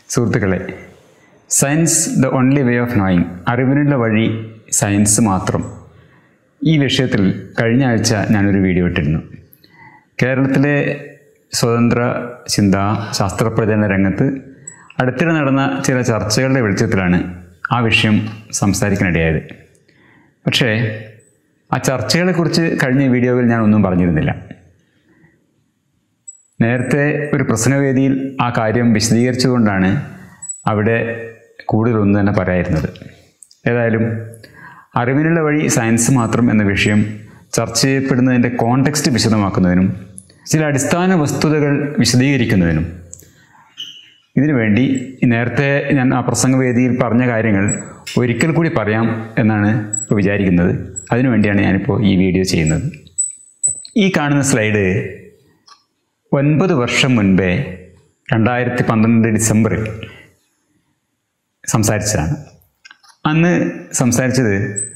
സുഹൃത്തുക്കളെ science the only way of knowing അറിവിനുള്ള വഴി സയൻസ് മാത്രം ഈ വിഷയത്തിൽ കഴിഞ്ഞ ആഴ്ച ഞാനൊരു വീഡിയോ ഇട്ടിരുന്നു കേരളത്തിലെ സ്വതന്ത്ര ചിന്താ ശാസ്ത്രപ്രചരണ രംഗത്ത് അടുത്തിടെ നടന്ന ചില ചർച്ചകളുടെ വെളിച്ചത്തിലാണ് ആ വിഷയം സംസാരിക്കാനിടയായത് പക്ഷേ ആ ചർച്ചകളെക്കുറിച്ച് കഴിഞ്ഞ വീഡിയോയിൽ ഞാൻ ഒന്നും പറഞ്ഞിരുന്നില്ല നേരത്തെ ഒരു പ്രസംഗവേദിയിൽ ആ കാര്യം വിശദീകരിച്ചുകൊണ്ടാണ് അവിടെ കൂടുതലൊന്നും തന്നെ പറയായിരുന്നത് ഏതായാലും അറിവിനുള്ള വഴി സയൻസ് മാത്രം എന്ന വിഷയം ചർച്ച ചെയ്യപ്പെടുന്നതിൻ്റെ കോണ്ടെക്സ്റ്റ് വിശദമാക്കുന്നതിനും ചില അടിസ്ഥാന വസ്തുതകൾ വിശദീകരിക്കുന്നതിനും ഇതിനു വേണ്ടി നേരത്തെ ഞാൻ ആ പ്രസംഗവേദിയിൽ പറഞ്ഞ കാര്യങ്ങൾ ഒരിക്കൽ കൂടി പറയാം എന്നാണ് ഇപ്പോൾ വിചാരിക്കുന്നത് അതിനുവേണ്ടിയാണ് ഞാനിപ്പോൾ ഈ വീഡിയോ ചെയ്യുന്നത് ഈ കാണുന്ന സ്ലൈഡ് ഒൻപത് വർഷം മുൻപേ രണ്ടായിരത്തി പന്ത്രണ്ട് ഡിസംബറിൽ സംസാരിച്ചതാണ് അന്ന് സംസാരിച്ചത്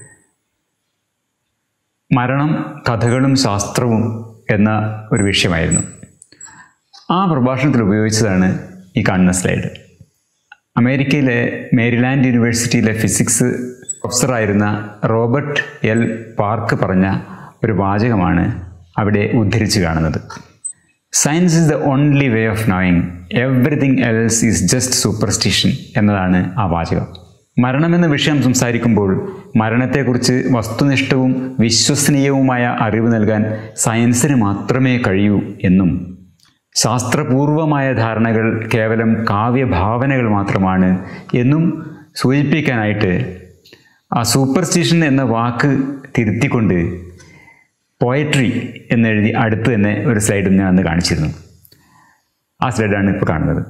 മരണം കഥകളും ശാസ്ത്രവും എന്ന ഒരു വിഷയമായിരുന്നു ആ പ്രഭാഷണത്തിൽ ഉപയോഗിച്ചതാണ് ഈ കാണുന്ന സ്ലൈഡ് അമേരിക്കയിലെ മേരിലാൻഡ് യൂണിവേഴ്സിറ്റിയിലെ ഫിസിക്സ് പ്രൊഫസറായിരുന്ന റോബർട്ട് എൽ പാർക്ക് പറഞ്ഞ ഒരു വാചകമാണ് അവിടെ ഉദ്ധരിച്ച് കാണുന്നത് science is the only way of knowing everything else is just superstition എന്നതാണ് ആ വാചകം മരണമെന്ന വിഷയം സംസാരിക്കുമ്പോൾ മരണത്തെക്കുറിച്ച് വസ്തുനിഷ്ഠവും വിശ്വസനീയവുമായ അറിവ് നൽകാൻ സയൻസിന് മാത്രമേ കഴിയൂ എന്നും ശാസ്ത്രപൂർവമായ ധാരണകൾ കേവലം കാവ്യഭാവനകൾ മാത്രമാണ് എന്നും സൂചിപ്പിക്കാനായിട്ട് ആ സൂപ്പർസ്റ്റിഷൻ എന്ന വാക്ക് തിരുത്തിക്കൊണ്ട് പോയട്രി എന്നെഴുതി അടുത്ത് തന്നെ ഒരു സ്ലൈഡും ഞാൻ അന്ന് കാണിച്ചിരുന്നു ആ സ്ലൈഡാണ് ഇപ്പോൾ കാണുന്നത്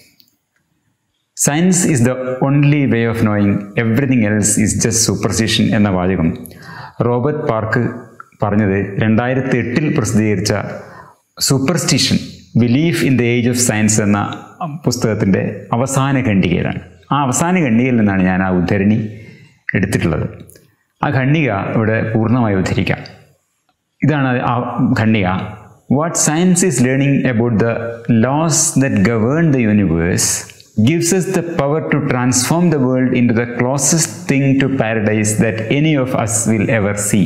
science is the only way of knowing everything else is just superstition എന്ന വാചകം റോബർട്ട് പാർക്ക് പറഞ്ഞത് രണ്ടായിരത്തി എട്ടിൽ പ്രസിദ്ധീകരിച്ച superstition belief in the age of science എന്ന പുസ്തകത്തിൻ്റെ അവസാന ഖണ്ഡികയിലാണ് ആ അവസാന ഖണ്ഡികയിൽ നിന്നാണ് ഞാൻ ആ ഉദ്ധരണി എടുത്തിട്ടുള്ളത് ആ ഖണ്ഡിക ഇവിടെ പൂർണ്ണമായി ഉദ്ധരിക്കാം ഇതാണ് ആ ഖണ്ഡിക what science is learning about the laws that govern the universe gives us the power to transform the world into the closest thing to paradise that any of us will ever see.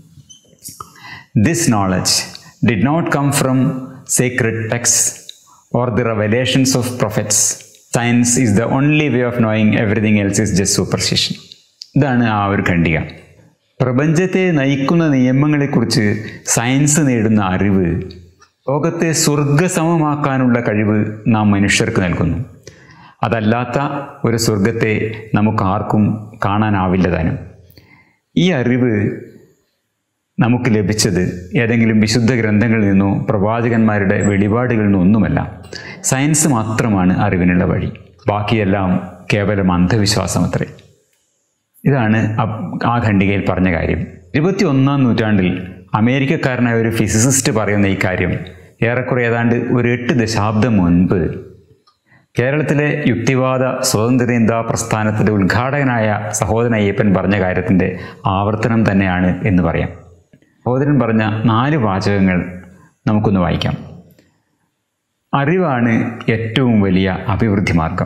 This knowledge did not come from sacred texts or the revelations of prophets. Science is the only way of knowing everything else is just superstition. ഇതാണ് ആ ഒരു ഖണ്ഡിക പ്രപഞ്ചത്തെ നയിക്കുന്ന നിയമങ്ങളെക്കുറിച്ച് science നേടുന്ന അറിവ് ലോകത്തെ സ്വർഗസമമാക്കാനുള്ള കഴിവ് നാം മനുഷ്യർക്ക് നൽകുന്നു അതല്ലാത്ത ഒരു സ്വർഗത്തെ നമുക്കാർക്കും കാണാനാവില്ല താനും ഈ അറിവ് നമുക്ക് ലഭിച്ചത് ഏതെങ്കിലും വിശുദ്ധ ഗ്രന്ഥങ്ങളിൽ നിന്നോ പ്രവാചകന്മാരുടെ വെളിപാടുകളിൽ നിന്നോ ഒന്നുമല്ല സയൻസ് മാത്രമാണ് അറിവിനുള്ള വഴി ബാക്കിയെല്ലാം കേവലം അന്ധവിശ്വാസമത്രേ ഇതാണ് ആ ഖണ്ഡികയിൽ പറഞ്ഞ കാര്യം ഇരുപത്തി ഒന്നാം നൂറ്റാണ്ടിൽ അമേരിക്കക്കാരനായ ഒരു ഫിസിസിസ്റ്റ് പറയുന്ന ഈ കാര്യം ഏറെക്കുറെ ഏതാണ്ട് ഒരു എട്ട് ദശാബ്ദം മുൻപ് കേരളത്തിലെ യുക്തിവാദ സ്വതന്ത്രചിന്താ പ്രസ്ഥാനത്തിൻ്റെ ഉദ്ഘാടകനായ സഹോദരൻ അയ്യപ്പൻ പറഞ്ഞ കാര്യത്തിൻ്റെ ആവർത്തനം തന്നെയാണ് എന്ന് പറയാം സഹോദരൻ പറഞ്ഞ നാല് വാചകങ്ങൾ നമുക്കൊന്ന് വായിക്കാം അറിവാണ് ഏറ്റവും വലിയ അഭിവൃദ്ധി മാർഗം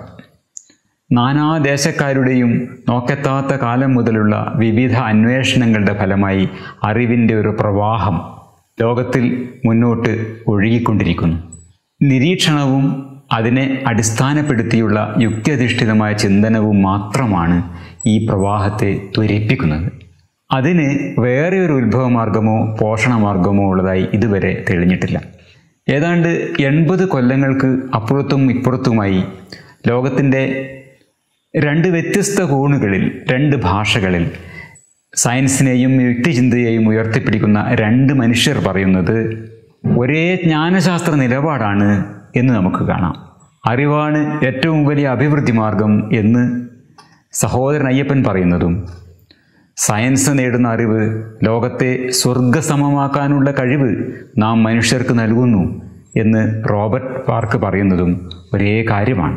നാനാദേശക്കാരുടെയും നോക്കെത്താത്ത കാലം മുതലുള്ള വിവിധ അന്വേഷണങ്ങളുടെ ഫലമായി അറിവിൻ്റെ ഒരു പ്രവാഹം ലോകത്തിൽ മുന്നോട്ട് ഒഴുകിക്കൊണ്ടിരിക്കുന്നു നിരീക്ഷണവും അതിനെ അടിസ്ഥാനപ്പെടുത്തിയുള്ള യുക്തിയധിഷ്ഠിതമായ ചിന്തനവും മാത്രമാണ് ഈ പ്രവാഹത്തെ ത്വരിപ്പിക്കുന്നത് അതിന് വേറെ ഒരു ഉത്ഭവമാർഗമോ പോഷണമാർഗമോ ഉള്ളതായി ഇതുവരെ തെളിഞ്ഞിട്ടില്ല ഏതാണ്ട് എൺപത് കൊല്ലങ്ങൾക്ക് അപ്പുറത്തും ഇപ്പുറത്തുമായി ലോകത്തിൻ്റെ രണ്ട് വ്യത്യസ്ത കോണുകളിൽ രണ്ട് ഭാഷകളിൽ സയൻസിനെയും യുക്തിചിന്തയെയും ഉയർത്തിപ്പിടിക്കുന്ന രണ്ട് മനുഷ്യർ പറയുന്നത് ഒരേ ജ്ഞാനശാസ്ത്ര നിലപാടാണ് എന്ന് നമുക്ക് കാണാം അറിവാണ് ഏറ്റവും വലിയ അഭിവൃദ്ധി മാർഗം എന്ന് സഹോദരൻ അയ്യപ്പൻ പറയുന്നതും സയൻസ് നേടുന്ന അറിവ് ലോകത്തെ സ്വർഗസമമാക്കാനുള്ള കഴിവ് നാം മനുഷ്യർക്ക് നൽകുന്നു എന്ന് റോബർട്ട് പാർക്ക് പറയുന്നതും ഒരേ കാര്യമാണ്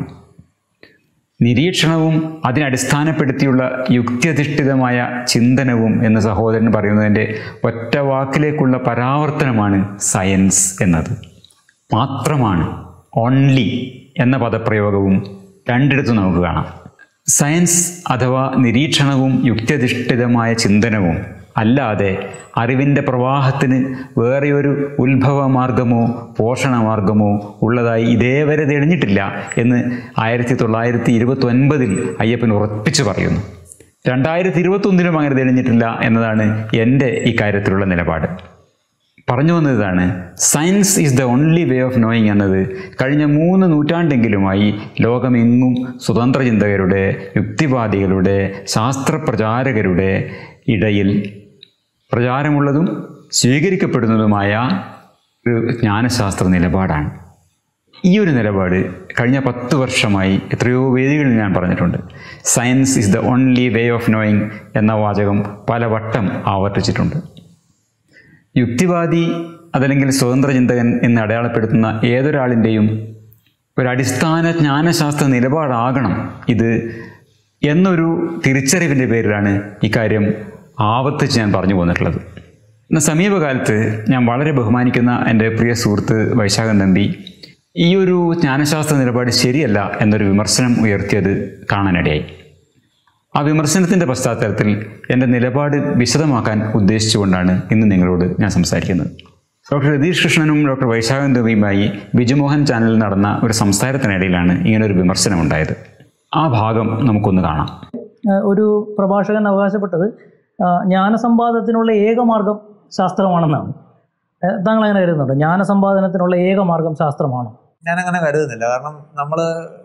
നിരീക്ഷണവും അതിനടിസ്ഥാനപ്പെടുത്തിയുള്ള യുക്തിയധിഷ്ഠിതമായ ചിന്തനവും എന്ന് സഹോദരൻ പറയുന്നതിൻ്റെ ഒറ്റ വാക്കിലേക്കുള്ള പരാവർത്തനമാണ് സയൻസ് എന്നത് മാത്രമാണ് ഓൺലി എന്ന പദപ്രയോഗവും രണ്ടിടത്തും നമുക്ക് കാണാം സയൻസ് അഥവാ നിരീക്ഷണവും യുക്തിയധിഷ്ഠിതമായ ചിന്തനവും അല്ലാതെ അറിവിൻ്റെ പ്രവാഹത്തിന് വേറെയൊരു ഉത്ഭവമാർഗമോ പോഷണമാർഗമോ ഉള്ളതായി ഇതേവരെ തെളിഞ്ഞിട്ടില്ല എന്ന് ആയിരത്തി തൊള്ളായിരത്തി ഇരുപത്തി ഒൻപതിൽ അയ്യപ്പൻ ഉറപ്പിച്ചു പറയുന്നു രണ്ടായിരത്തി ഇരുപത്തൊന്നിലും അങ്ങനെ തെളിഞ്ഞിട്ടില്ല എന്നതാണ് എൻ്റെ ഈ കാര്യത്തിലുള്ള നിലപാട് പറഞ്ഞു വന്നതാണ് science is the only way of knowing എന്നത് കഴിഞ്ഞ മൂന്ന് നൂറ്റാണ്ടെങ്കിലുമായി ലോകമെങ്ങും സ്വതന്ത്ര ചിന്തകരുടെ യുക്തിവാദികളുടെ ശാസ്ത്രപ്രചാരകരുടെ ഇടയിൽ പ്രചാരമുള്ളതും സ്വീകരിക്കപ്പെടുന്നതുമായ ഒരു ജ്ഞാനശാസ്ത്ര നിലപാടാണ് ഈ ഒരു നിലപാട് കഴിഞ്ഞ പത്ത് വർഷമായി എത്രയോ വേദികളിൽ ഞാൻ പറഞ്ഞിട്ടുണ്ട് science is the only way of knowing എന്ന വാചകം പലവട്ടം ആവർത്തിച്ചിട്ടുണ്ട് യുക്തിവാദി അതല്ലെങ്കിൽ സ്വതന്ത്ര ചിന്തകൻ എന്ന് അടയാളപ്പെടുത്തുന്ന ഏതൊരാളിൻ്റെയും ഒരു അടിസ്ഥാന ജ്ഞാനശാസ്ത്ര നിലപാടാകണം ഇത് എന്നൊരു തിരിച്ചറിവിൻ്റെ പേരിലാണ് ഇക്കാര്യം ആവർത്തിച്ച് ഞാൻ പറഞ്ഞു പോന്നിട്ടുള്ളത് എന്നാൽ സമീപകാലത്ത് ഞാൻ വളരെ ബഹുമാനിക്കുന്ന എൻ്റെ പ്രിയ സുഹൃത്ത് വൈശാഖൻ തമ്പി ഈ ഒരു ജ്ഞാനശാസ്ത്ര നിലപാട് ശരിയല്ല എന്നൊരു വിമർശനം ഉയർത്തിയത് കാണാനിടയായി ആ വിമർശനത്തിൻ്റെ പശ്ചാത്തലത്തിൽ എൻ്റെ നിലപാട് വിശദമാക്കാൻ ഉദ്ദേശിച്ചുകൊണ്ടാണ് ഇന്ന് നിങ്ങളോട് ഞാൻ സംസാരിക്കുന്നത് ഡോക്ടർ രതീഷ് കൃഷ്ണനും ഡോക്ടർ വൈശാഖൻ ദേവിയുമായി ബിജുമോഹൻ ചാനലിൽ നടന്ന ഒരു സംസാരത്തിനിടയിലാണ് ഇങ്ങനൊരു വിമർശനം ഉണ്ടായത് ആ ഭാഗം നമുക്കൊന്ന് കാണാം ഏഹ് ഒരു പ്രഭാഷകൻ അവകാശപ്പെട്ടത് ആഹ് ജ്ഞാനസമ്പാദനത്തിനുള്ള ഏക മാർഗം ശാസ്ത്രമാണെന്നാണ് ഏഹ് താങ്കൾ അങ്ങനെ കരുതുന്നുണ്ടോ ജ്ഞാനസമ്പാദനത്തിനുള്ള ഏക മാർഗം ശാസ്ത്രമാണോ ഞാനങ്ങനെ കരുതുന്നില്ല കാരണം നമ്മൾ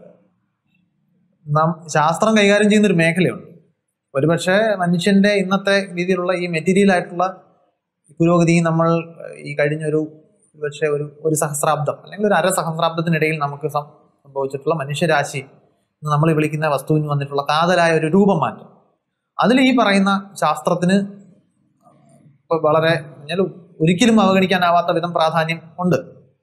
ശാസ്ത്രം കൈകാര്യം ചെയ്യുന്ന ഒരു മേഖലയുണ്ട് ഒരുപക്ഷെ മനുഷ്യന്റെ ഇന്നത്തെ രീതിയിലുള്ള ഈ മെറ്റീരിയൽ ആയിട്ടുള്ള പുരോഗതി നമ്മൾ ഈ കഴിഞ്ഞൊരു ഒരുപക്ഷെ ഒരു ഒരു സഹസ്രാബ്ദം അല്ലെങ്കിൽ ഒരു അര സഹസ്രാബ്ദത്തിനിടയിൽ നമുക്ക് സം- സംഭവിച്ചിട്ടുള്ള മനുഷ്യരാശി എന്ന് നമ്മൾ വിളിക്കുന്ന വസ്തുവിന് വന്നിട്ടുള്ള കാതലായ ഒരു രൂപം മാറ്റം അതിൽ ഈ പറയുന്ന ശാസ്ത്രത്തിന് ഇപ്പൊ വളരെ പറഞ്ഞാൽ ഒരിക്കലും അവഗണിക്കാനാവാത്ത വിധം പ്രാധാന്യം ഉണ്ട്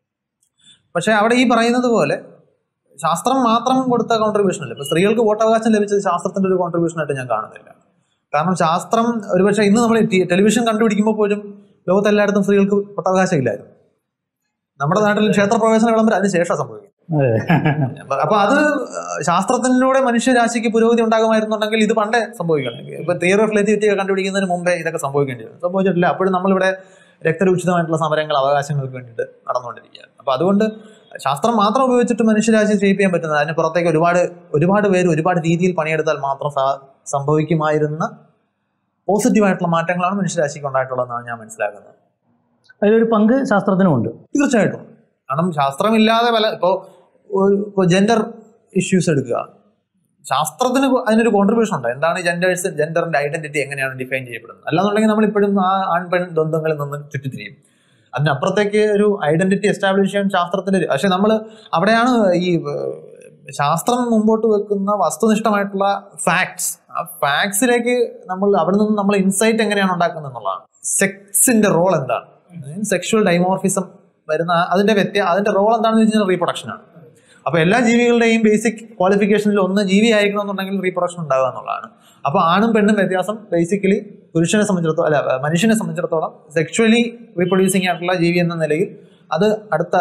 പക്ഷെ അവിടെ ഈ പറയുന്നത് പോലെ ശാസ്ത്രം മാത്രം കൊടുത്ത കോൺട്രിബ്യൂഷൻ അല്ല ഇപ്പൊ സ്ത്രീകൾക്ക് വോട്ടവകാശം ലഭിച്ചത് ശാസ്ത്രത്തിന്റെ ഒരു കോൺട്രിബ്യൂഷൻ ആയിട്ട് ഞാൻ കാണുന്നില്ല കാരണം ശാസ്ത്രം ഒരുപക്ഷെ ഇന്ന് നമ്മൾ ടി- ടെലിവിഷൻ കണ്ടുപിടിക്കുമ്പോൾ പോലും ലോകത്തെല്ലായിടത്തും സ്ത്രീകൾക്ക് വോട്ടവകാശം ഇല്ലായിരുന്നു നമ്മുടെ നാട്ടിൽ ക്ഷേത്രപ്രവേശന വിളംബരം അതിന് ശേഷം സംഭവിക്കും അപ്പൊ- അപ്പൊ അത് ശാസ്ത്രത്തിലൂടെ മനുഷ്യരാശിക്ക് പുരോഗതി ഉണ്ടാകുമായിരുന്നുണ്ടെങ്കിൽ ഇത് പണ്ടേ സംഭവിക്കണം ഇപ്പൊ തിയറി ഓഫ് റിലേറ്റിവിറ്റി കണ്ടുപിടിക്കുന്നതിന് മുമ്പേ ഇതൊക്കെ സംഭവിക്കേണ്ടി വരും സംഭവിച്ചിട്ടില്ല അപ്പോഴും നമ്മളിവിടെ രക്തരൂക്ഷിതമായിട്ടുള്ള സമരങ്ങൾ അവകാശങ്ങൾക്ക് വേണ്ടിയിട്ട് നടന്നുകൊണ്ടിരിക്കുകയാണ് അപ്പൊ അതുകൊണ്ട് ശാസ്ത്രം മാത്രം ഉപയോഗിച്ചിട്ട് മനുഷ്യരാശി ഷേപ്പ് ചെയ്യാൻ പറ്റുന്നത് അതിന് പുറത്തേക്ക് ഒരുപാട് ഒരുപാട് പേര് ഒരുപാട് രീതിയിൽ പണിയെടുത്താൽ മാത്രം സാ- സംഭവിക്കുമായിരുന്ന പോസിറ്റീവായിട്ടുള്ള മാറ്റങ്ങളാണ് മനുഷ്യരാശിക്ക് ഉണ്ടായിട്ടുള്ളതെന്നാണ് ഞാൻ മനസ്സിലാക്കുന്നത് അതിലൊരു പങ്ക് ശാസ്ത്രത്തിനുമുണ്ട് തീർച്ചയായിട്ടും കാരണം ശാസ്ത്രമില്ലാതെ പല ഇപ്പോൾ ഇപ്പോൾ ജെൻഡർ ഇഷ്യൂസ് എടുക്കുക ശാസ്ത്രത്തിന് കൊ- അതിനൊരു കോൺട്രിബ്യൂഷൻ ഉണ്ട് എന്താണ് ജെൻഡേഴ്സ് ജെൻഡറിന്റെ ഐഡന്റിറ്റി എങ്ങനെയാണ് ഡിഫൈൻ ചെയ്യപ്പെടുന്നത് അല്ലാന്നുണ്ടെങ്കിൽ നമ്മൾ ഇപ്പോഴും ആ ആൺ പെൺ ദ്വന്ദ്ങ്ങളിൽ നിന്ന് ചുറ്റിത്തിരിയും അതിനപ്പുറത്തേക്ക് ഒരു ഐഡന്റിറ്റി എസ്റ്റാബ്ലിഷ് ചെയ്യാൻ ശാസ്ത്രത്തിൽ പക്ഷെ നമ്മൾ അവിടെയാണ് ഈ ഏഹ്, ശാസ്ത്രം മുമ്പോട്ട് വെക്കുന്ന വസ്തുനിഷ്ഠമായിട്ടുള്ള ഫാക്ട്സ് ആ ഫാക്ട്സിലേക്ക് നമ്മൾ അവിടെ നിന്ന് നമ്മൾ ഇൻസൈറ്റ് എങ്ങനെയാണ് ഉണ്ടാക്കുന്നത് എന്നുള്ളതാണ് സെക്സിന്റെ റോൾ എന്താണ് സെക്ഷുവൽ ഡൈമോർഫിസം വരുന്ന ആ- അതിന്റെ വ്യത്യ അതിന്റെ റോൾ എന്താണെന്ന് വെച്ച് കഴിഞ്ഞാൽ റീപ്രൊഡക്ഷനാണ് അപ്പൊ എല്ലാ ജീവികളുടെയും ബേസിക് ക്വാളിഫിക്കേഷനിൽ ഒന്ന് ജീവി ആയിരിക്കണം എന്നുണ്ടെങ്കിൽ റീപ്രൊഡക്ഷൻ ഉണ്ടാകുക എന്നുള്ളതാണ് അപ്പൊ ആണും പെണ്ണും വ്യത്യാസം ബേസിക്കലി പുരുഷനെ സംബന്ധിച്ചിടത്തോളം അല്ല മനുഷ്യനെ സംബന്ധിച്ചിടത്തോളം സെക്ഷുവലി റീപ്രൊഡ്യൂസിങ് ആയിട്ടുള്ള ജീവി എന്ന നിലയിൽ അത് അടുത്ത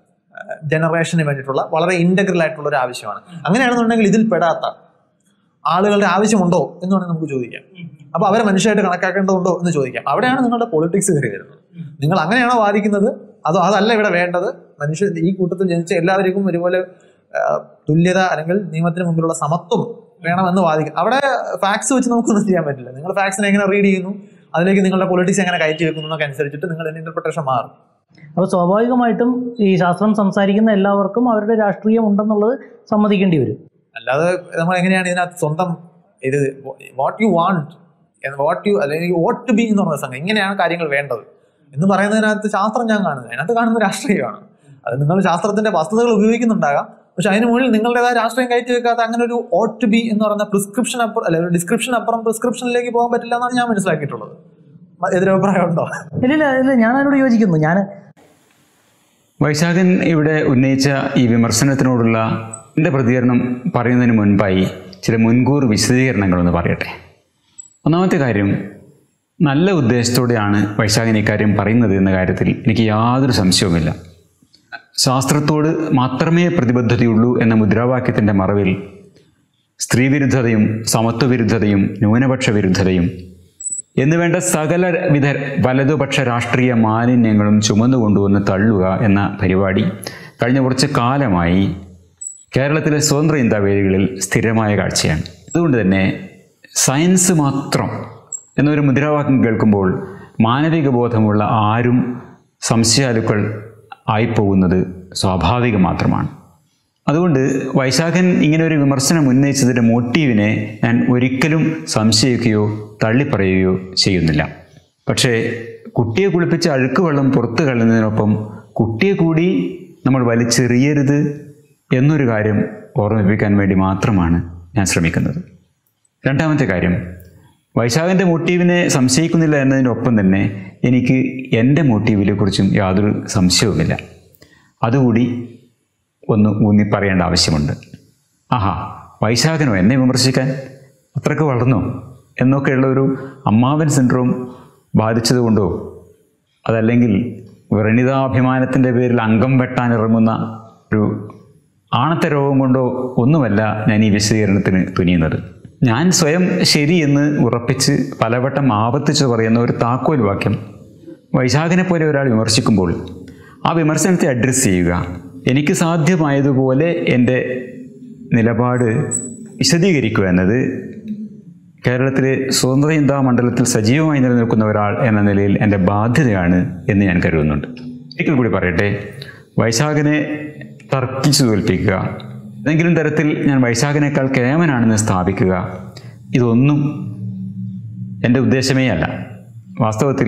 ജനറേഷന് വേണ്ടിയിട്ടുള്ള വളരെ ഇന്റഗ്രൽ ആയിട്ടുള്ള ഒരു ആവശ്യമാണ് അങ്ങനെയാണെന്നുണ്ടെങ്കിൽ ഇതിൽ പെടാത്ത ആളുകളുടെ ആവശ്യമുണ്ടോ എന്ന് വേണമെങ്കിൽ നമുക്ക് ചോദിക്കാം അപ്പൊ അവരെ മനുഷ്യരായിട്ട് കണക്കാക്കേണ്ടതുണ്ടോ എന്ന് ചോദിക്കാം അവിടെയാണ് നിങ്ങളുടെ പൊളിറ്റിക്സ് കയറി വരുന്നത് നിങ്ങൾ അങ്ങനെയാണോ വാദിക്കുന്നത് അതോ അതല്ല ഇവിടെ വേണ്ടത് മനുഷ്യ ഈ കൂട്ടത്തിൽ ജനിച്ച എല്ലാവർക്കും ഒരുപോലെ ആ, തുല്യത അല്ലെങ്കിൽ നിയമത്തിന് മുമ്പിലുള്ള സമത്വം വേണമെന്ന് വാദിക്കും അവിടെ ഫാക്സ് വെച്ച് നമുക്കൊന്നും ചെയ്യാൻ പറ്റില്ല നിങ്ങൾ ഫാക്സിനെ എങ്ങനെ റീഡ് ചെയ്യുന്നു അതിലേക്ക് നിങ്ങളുടെ പൊളിറ്റിക്സ് എങ്ങനെ കയറ്റി വെക്കുന്നു എന്നൊക്കെ അനുസരിച്ചിട്ട് നിങ്ങളുടെ ഇന്റർപ്രിട്ടേഷൻ മാറും അപ്പോൾ സ്വാഭാവികമായിട്ടും ഈ ശാസ്ത്രം സംസാരിക്കുന്ന എല്ലാവർക്കും അവരുടെ രാഷ്ട്രീയം ഉണ്ടെന്നുള്ളത് സമ്മതിക്കേണ്ടി വരും അല്ലാതെ നമ്മൾ എങ്ങനെയാണ് ഇതിനകത്ത് സ്വന്തം ഇത് what you want what you അല്ലെങ്കിൽ വോട്ട് ടു ബി എന്ന് പറഞ്ഞ സംഘം ഇങ്ങനെയാണ് കാര്യങ്ങൾ വേണ്ടത് എന്ന് പറയുന്നതിനകത്ത് ശാസ്ത്രം ഞാൻ കാണുന്നത് അതിനകത്ത് കാണുന്ന രാഷ്ട്രീയമാണ് അത് നിങ്ങൾ ശാസ്ത്രത്തിന്റെ വസ്തുതകൾ ഉപയോഗിക്കുന്നുണ്ടാകാം പക്ഷെ അതിന് മുകളിൽ നിങ്ങളുടേതായ രാഷ്ട്രീയം കയറ്റി വെക്കാത്ത അങ്ങനെ ഒരു ഓട്ട് ടു ബി എന്ന് പറയുന്ന പ്രിസ്ക്രിപ്ഷൻ അപ്പുറം അല്ലെ ഒരു ഡിസ്ക്രിപ്ഷൻ അപ്പുറം പ്രിസ്ക്രിപ്ഷനിലേക്ക് പോകാൻ പറ്റില്ല എന്നാണ് ഞാൻ മനസ്സിലാക്കിയിട്ടുള്ളത് എതിരഭിപ്രായം ഉണ്ടോ ഇല്ല ഇല്ല ഇല്ല ഞാൻ അതിനോട് യോജിക്കുന്നു ഞാൻ വൈശാഖൻ ഇവിടെ ഉന്നയിച്ച ഈ വിമർശനത്തിനോടുള്ള എൻ്റെ പ്രതികരണം പറയുന്നതിന് മുൻപായി ചില മുൻകൂർ വിശദീകരണങ്ങളൊന്ന് പറയട്ടെ ഒന്നാമത്തെ കാര്യം നല്ല ഉദ്ദേശത്തോടെയാണ് വൈശാഖൻ ഇക്കാര്യം പറയുന്നത് എന്ന കാര്യത്തിൽ എനിക്ക് യാതൊരു സംശയവുമില്ല ശാസ്ത്രത്തോട് മാത്രമേ പ്രതിബദ്ധതയുള്ളൂ എന്ന മുദ്രാവാക്യത്തിൻ്റെ മറവിൽ സ്ത്രീവിരുദ്ധതയും സമത്വവിരുദ്ധതയും ന്യൂനപക്ഷ വിരുദ്ധതയും എന്നുവേണ്ട സകല വിധ വലതുപക്ഷ രാഷ്ട്രീയ മാലിന്യങ്ങളും ചുമന്നുകൊണ്ടുവന്ന് തള്ളുക എന്ന പരിപാടി കഴിഞ്ഞ കുറച്ച് കാലമായി കേരളത്തിലെ സ്വതന്ത്ര ചിന്താവേദികളിൽ സ്ഥിരമായ കാഴ്ചയാണ് അതുകൊണ്ട് തന്നെ സയൻസ് മാത്രം എന്നൊരു മുദ്രാവാക്യം കേൾക്കുമ്പോൾ മാനവിക ബോധമുള്ള ആരും സംശയാലുക്കൾ ആയിപ്പോകുന്നത് സ്വാഭാവികം മാത്രമാണ് അതുകൊണ്ട് വൈശാഖൻ ഇങ്ങനെ ഒരു വിമർശനം ഉന്നയിച്ചതിൻ്റെ മോട്ടീവിനെ ഞാൻ ഒരിക്കലും സംശയിക്കുകയോ തള്ളിപ്പറയുകയോ ചെയ്യുന്നില്ല പക്ഷേ കുട്ടിയെ കുളിപ്പിച്ച് അഴുക്ക് വെള്ളം പുറത്തു കളയുന്നതിനൊപ്പം കുട്ടിയെ കൂടി നമ്മൾ വലിച്ചെറിയരുത് എന്നൊരു കാര്യം ഓർമ്മിപ്പിക്കാൻ വേണ്ടി മാത്രമാണ് ഞാൻ ശ്രമിക്കുന്നത് രണ്ടാമത്തെ കാര്യം വൈശാഖൻ്റെ മോട്ടീവിനെ സംശയിക്കുന്നില്ല എന്നതിനൊപ്പം തന്നെ എനിക്ക് എൻ്റെ മോട്ടീവിനെ കുറിച്ചും യാതൊരു സംശയവുമില്ല അതുകൂടി ഒന്ന് ഊന്നി പറയേണ്ട ആവശ്യമുണ്ട് ആഹാ വൈശാഖനോ എന്നെ വിമർശിക്കാൻ അത്രക്ക് വളർന്നോ എന്നൊക്കെയുള്ള ഒരു അമ്മാവൻ സിൻഡ്രോം ബാധിച്ചതുകൊണ്ടോ അതല്ലെങ്കിൽ വ്രണിതാഭിമാനത്തിൻ്റെ പേരിൽ അംഗം വെട്ടാനിറങ്ങുന്ന ഒരു ആണത്തെ രോഗം കൊണ്ടോ ഒന്നുമല്ല ഞാൻ ഈ വിശദീകരണത്തിന് തുനിയുന്നത് ഞാൻ സ്വയം ശരിയെന്ന് ഉറപ്പിച്ച് പലവട്ടം ആവർത്തിച്ച് പറയുന്ന ഒരു താക്കോൽ വാക്യം വൈശാഖനെ പോലെ ഒരാൾ വിമർശിക്കുമ്പോൾ ആ വിമർശനത്തെ അഡ്രസ്സ് ചെയ്യുക എനിക്ക് സാധ്യമായതുപോലെ എൻ്റെ നിലപാട് വിശദീകരിക്കുക എന്നത് കേരളത്തിലെ സ്വതന്ത്ര ചിന്താ മണ്ഡലത്തിൽ സജീവമായി നിലനിൽക്കുന്ന ഒരാൾ എന്ന നിലയിൽ എൻ്റെ ബാധ്യതയാണ് എന്ന് ഞാൻ കരുതുന്നുണ്ട് ഒരിക്കൽ കൂടി പറയട്ടെ വൈശാഖനെ തർക്കിച്ചു തോൽപ്പിക്കുക ഏതെങ്കിലും തരത്തിൽ ഞാൻ വൈശാഖനേക്കാൾ കേമനാണെന്ന് സ്ഥാപിക്കുക ഇതൊന്നും എൻ്റെ ഉദ്ദേശമേ അല്ല വാസ്തവത്തിൽ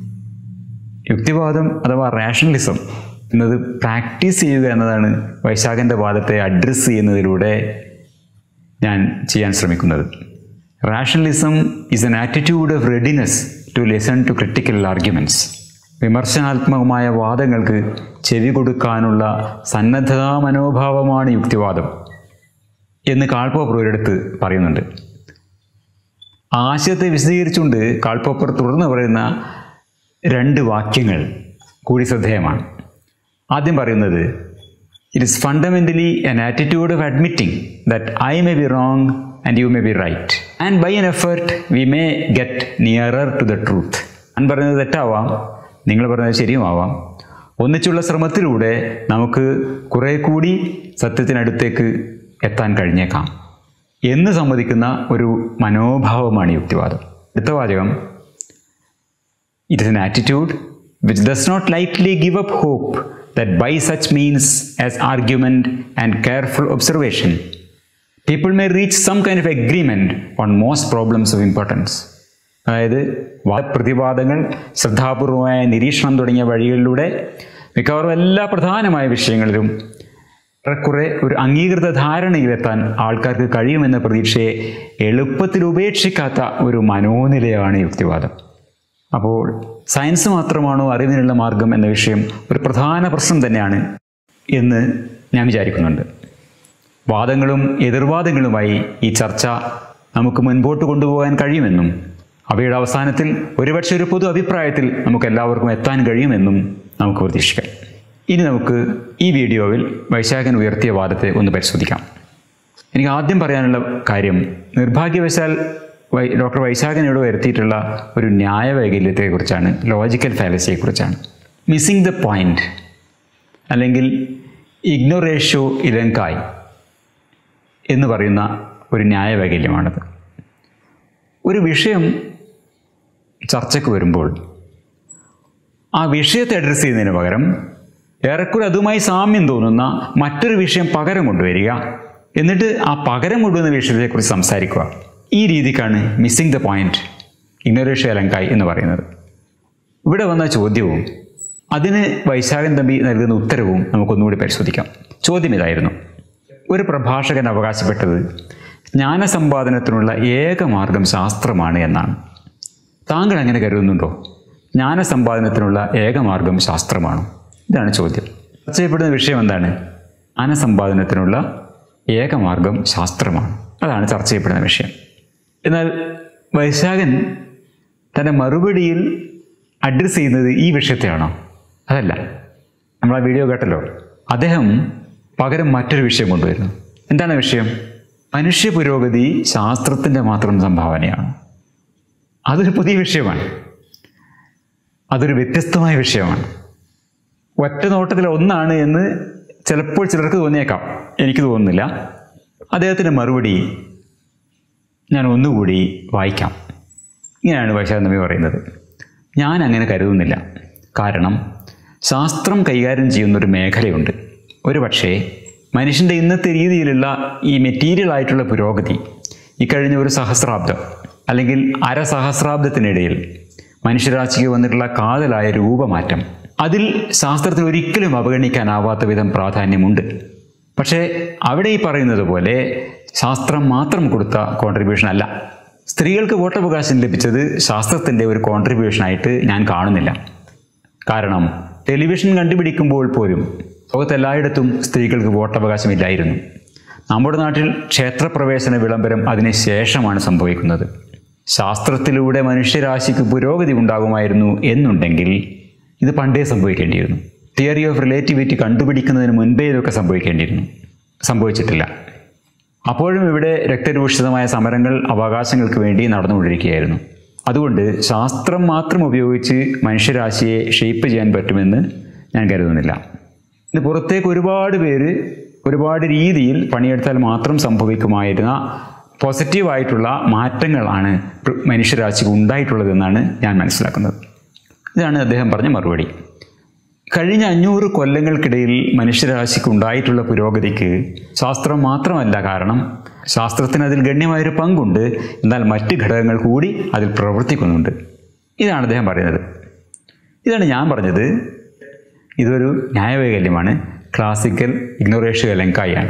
യുക്തിവാദം അഥവാ റാഷണലിസം എന്നത് പ്രാക്ടീസ് ചെയ്യുക എന്നതാണ് വൈശാഖൻ്റെ വാദത്തെ അഡ്രസ്സ് ചെയ്യുന്നതിലൂടെ ഞാൻ ചെയ്യാൻ ശ്രമിക്കുന്നത് rationalism is an attitude of readiness to listen to critical arguments വിമർശനാത്മകമായ വാദങ്ങൾക്ക് ചെവി കൊടുക്കാനുള്ള സന്നദ്ധതാ മനോഭാവമാണ് യുക്തിവാദം എന്ന് കാൾപോപ്പർ ഒരിടത്ത് പറയുന്നുണ്ട് ആശയത്തെ വിശദീകരിച്ചുകൊണ്ട് കാൾപോപ്പർ തുടർന്ന് പറയുന്ന രണ്ട് വാക്യങ്ങൾ കൂടി ശ്രദ്ധേയമാണ് ആദ്യം പറയുന്നത് it is fundamentally an attitude of admitting that I may be wrong and you may be right and by an effort we may get nearer to the truth ഞാൻ പറയുന്നത് തെറ്റാവാം നിങ്ങൾ പറയുന്നത് ശരിയുമാവാം ഒന്നിച്ചുള്ള ശ്രമത്തിലൂടെ നമുക്ക് കുറേ കൂടി സത്യത്തിനടുത്തേക്ക് എത്താൻ കഴിഞ്ഞേക്കാം എന്ന് സമ്മതിക്കുന്ന ഒരു മനോഭാവമാണ് യുക്തിവാദം അടുത്ത വാചകം It is an attitude which does not lightly give up hope that by such means as argument and careful observation, people may reach some kind of agreement on most problems of importance. അതായത് പ്രതിവാദങ്ങൾ ശ്രദ്ധാപൂർവമായ നിരീക്ഷണം തുടങ്ങിയ വഴികളിലൂടെ മിക്കവാറും എല്ലാ പ്രധാനമായ വിഷയങ്ങളിലും ഏറെക്കുറെ ഒരു അംഗീകൃത ധാരണയിലെത്താൻ ആൾക്കാർക്ക് കഴിയുമെന്ന പ്രതീക്ഷയെ എളുപ്പത്തിൽ ഉപേക്ഷിക്കാത്ത ഒരു മനോനിലയാണ് യുക്തിവാദം അപ്പോൾ സയൻസ് മാത്രമാണോ അറിവിനുള്ള മാർഗം എന്ന വിഷയം ഒരു പ്രധാന പ്രശ്നം തന്നെയാണ് എന്ന് ഞാൻ വിചാരിക്കുന്നുണ്ട് വാദങ്ങളും എതിർവാദങ്ങളുമായി ഈ ചർച്ച നമുക്ക് മുൻപോട്ട് കൊണ്ടുപോകാൻ കഴിയുമെന്നും അവയുടെ അവസാനത്തിൽ ഒരുപക്ഷെ ഒരു പൊതു അഭിപ്രായത്തിൽ നമുക്ക് എല്ലാവർക്കും എത്താൻ കഴിയുമെന്നും നമുക്ക് പ്രതീക്ഷിക്കാം ഇനി നമുക്ക് ഈ വീഡിയോയിൽ വൈശാഖൻ ഉയർത്തിയ വാദത്തെ ഒന്ന് പരിശോധിക്കാം എനിക്ക് ആദ്യം പറയാനുള്ള കാര്യം നിർഭാഗ്യവശാൽ വൈ ഡോക്ടർ വൈശാഖൻ ഇവിടെ വരുത്തിയിട്ടുള്ള ഒരു ന്യായവൈകല്യത്തെക്കുറിച്ചാണ് ലോജിക്കൽ ഫാലസിയെക്കുറിച്ചാണ് മിസ്സിംഗ് ദ പോയിന്റ് അല്ലെങ്കിൽ ഇഗ്നോറേഷ്യോ ഇലങ്കായ് എന്ന് പറയുന്ന ഒരു ന്യായവൈകല്യമാണത് ഒരു വിഷയം ചർച്ചയ്ക്ക് വരുമ്പോൾ ആ വിഷയത്തെ അഡ്രസ്സ് ചെയ്യുന്നതിന് പകരം ഏറെക്കുറെ അതുമായി സാമ്യം തോന്നുന്ന മറ്റൊരു വിഷയം പകരം കൊണ്ടുവരിക എന്നിട്ട് ആ പകരം കൊണ്ടുവന്ന വിഷയത്തെക്കുറിച്ച് സംസാരിക്കുക ഈ രീതിക്കാണ് missing the point ignoratio elenchi എന്ന് പറയുന്നത് ഇവിടെ വന്ന ചോദ്യവും അതിന് വൈശാഖൻ തമ്പി നൽകുന്ന ഉത്തരവും നമുക്കൊന്നുകൂടി പരിശോധിക്കാം ചോദ്യം ഇതായിരുന്നു ഒരു പ്രഭാഷകൻ അവകാശപ്പെട്ടത് ജ്ഞാനസമ്പാദനത്തിനുള്ള ഏക മാർഗം ശാസ്ത്രമാണ് എന്നാണ് താങ്കൾ അങ്ങനെ കരുതുന്നുണ്ടോ ജ്ഞാനസമ്പാദനത്തിനുള്ള ഏക മാർഗം ശാസ്ത്രമാണോ ഇതാണ് ചോദ്യം ചർച്ച ചെയ്യപ്പെടുന്ന വിഷയം എന്താണ് ജ്ഞാനസമ്പാദനത്തിനുള്ള ഏക മാർഗം ശാസ്ത്രമാണ് അതാണ് ചർച്ച ചെയ്യപ്പെടുന്ന വിഷയം എന്നാൽ വൈശാഖൻ തൻ്റെ മറുപടിയിൽ അഡ്രസ്സ് ചെയ്യുന്നത് ഈ വിഷയത്തെയാണോ അതല്ല നമ്മൾ ആ വീഡിയോ കേട്ടല്ലോ അദ്ദേഹം പകരം മറ്റൊരു വിഷയം കൊണ്ടുവരുന്നു എന്താണ് വിഷയം മനുഷ്യ പുരോഗതി ശാസ്ത്രത്തിൻ്റെ മാത്രം സംഭാവനയാണ് അതൊരു പുതിയ വിഷയമാണ് അതൊരു വ്യത്യസ്തമായ വിഷയമാണ് ഒറ്റ നോട്ടത്തിൽ ഒന്നാണ് എന്ന് ചിലപ്പോൾ ചിലർക്ക് തോന്നിയേക്കാം എനിക്ക് തോന്നുന്നില്ല അദ്ദേഹത്തിൻ്റെ മറുപടി ഞാൻ ഒന്നുകൂടി വായിക്കാം ഇങ്ങനെയാണ് വൈശാഖ നബി പറയുന്നത് ഞാൻ അങ്ങനെ കരുതുന്നില്ല കാരണം ശാസ്ത്രം കൈകാര്യം ചെയ്യുന്നൊരു മേഖലയുണ്ട് ഒരു പക്ഷേ മനുഷ്യൻ്റെ ഇന്നത്തെ രീതിയിലുള്ള ഈ മെറ്റീരിയൽ ആയിട്ടുള്ള പുരോഗതി ഇക്കഴിഞ്ഞ ഒരു സഹസ്രാബ്ദം അല്ലെങ്കിൽ അരസഹസ്രാബ്ദത്തിനിടയിൽ മനുഷ്യരാശിക്ക് വന്നിട്ടുള്ള കാതലായ രൂപമാറ്റം അതിൽ ശാസ്ത്രത്തിന് ഒരിക്കലും അവഗണിക്കാനാവാത്ത വിധം പ്രാധാന്യമുണ്ട് പക്ഷേ അവിടെ ഈ പറയുന്നത് പോലെ ശാസ്ത്രം മാത്രം കൊടുത്ത കോൺട്രിബ്യൂഷൻ അല്ല സ്ത്രീകൾക്ക് വോട്ടവകാശം ലഭിച്ചത് ശാസ്ത്രത്തിൻ്റെ ഒരു കോൺട്രിബ്യൂഷനായിട്ട് ഞാൻ കാണുന്നില്ല കാരണം ടെലിവിഷൻ കണ്ടുപിടിക്കുമ്പോൾ പോലും ലോകത്തെല്ലായിടത്തും സ്ത്രീകൾക്ക് വോട്ടവകാശമില്ലായിരുന്നു നമ്മുടെ നാട്ടിൽ ക്ഷേത്രപ്രവേശന വിളംബരം അതിന് ശേഷമാണ് സംഭവിക്കുന്നത് ശാസ്ത്രത്തിലൂടെ മനുഷ്യരാശിക്ക് പുരോഗതി ഉണ്ടാകുമായിരുന്നു എന്നുണ്ടെങ്കിൽ ഇത് പണ്ടേ സംഭവിക്കേണ്ടിയിരുന്നു തിയറി ഓഫ് റിലേറ്റിവിറ്റി കണ്ടുപിടിക്കുന്നതിന് മുൻപേ ഇതൊക്കെ സംഭവിക്കേണ്ടിയിരുന്നു സംഭവിച്ചിട്ടില്ല അപ്പോഴും ഇവിടെ രക്തരൂഷിതമായ സമരങ്ങൾ അവകാശങ്ങൾക്ക് വേണ്ടി നടന്നുകൊണ്ടിരിക്കുകയായിരുന്നു അതുകൊണ്ട് ശാസ്ത്രം മാത്രം ഉപയോഗിച്ച് മനുഷ്യരാശിയെ ഷേപ്പ് ചെയ്യാൻ പറ്റുമെന്ന് ഞാൻ കരുതുന്നില്ല ഇത് പുറത്തേക്ക് ഒരുപാട് പേര് ഒരുപാട് രീതിയിൽ പണിയെടുത്താൽ മാത്രം സംഭവിക്കുമായിരുന്ന പോസിറ്റീവായിട്ടുള്ള മാറ്റങ്ങളാണ് പ്ര- മനുഷ്യരാശിക്ക് ഉണ്ടായിട്ടുള്ളതെന്നാണ് ഞാൻ മനസ്സിലാക്കുന്നത് ഇതാണ് അദ്ദേഹം പറഞ്ഞ മറുപടി കഴിഞ്ഞ അഞ്ഞൂറ് കൊല്ലങ്ങൾക്കിടയിൽ മനുഷ്യരാശിക്ക് ഉണ്ടായിട്ടുള്ള പുരോഗതിക്ക് ശാസ്ത്രം മാത്രമല്ല കാരണം ശാസ്ത്രത്തിന് അതിൽ ഗണ്യമായൊരു പങ്കുണ്ട് എന്നാൽ മറ്റ് ഘടകങ്ങൾ കൂടി അതിൽ പ്രവർത്തിക്കുന്നുണ്ട് ഇതാണ് അദ്ദേഹം പറയുന്നത് ഇതാണ് ഞാൻ പറഞ്ഞത് ഇതൊരു ന്യായവൈകല്യമാണ് ക്ലാസിക്കൽ ഇഗ്നോറേഷ്യ ലങ്കായാണ്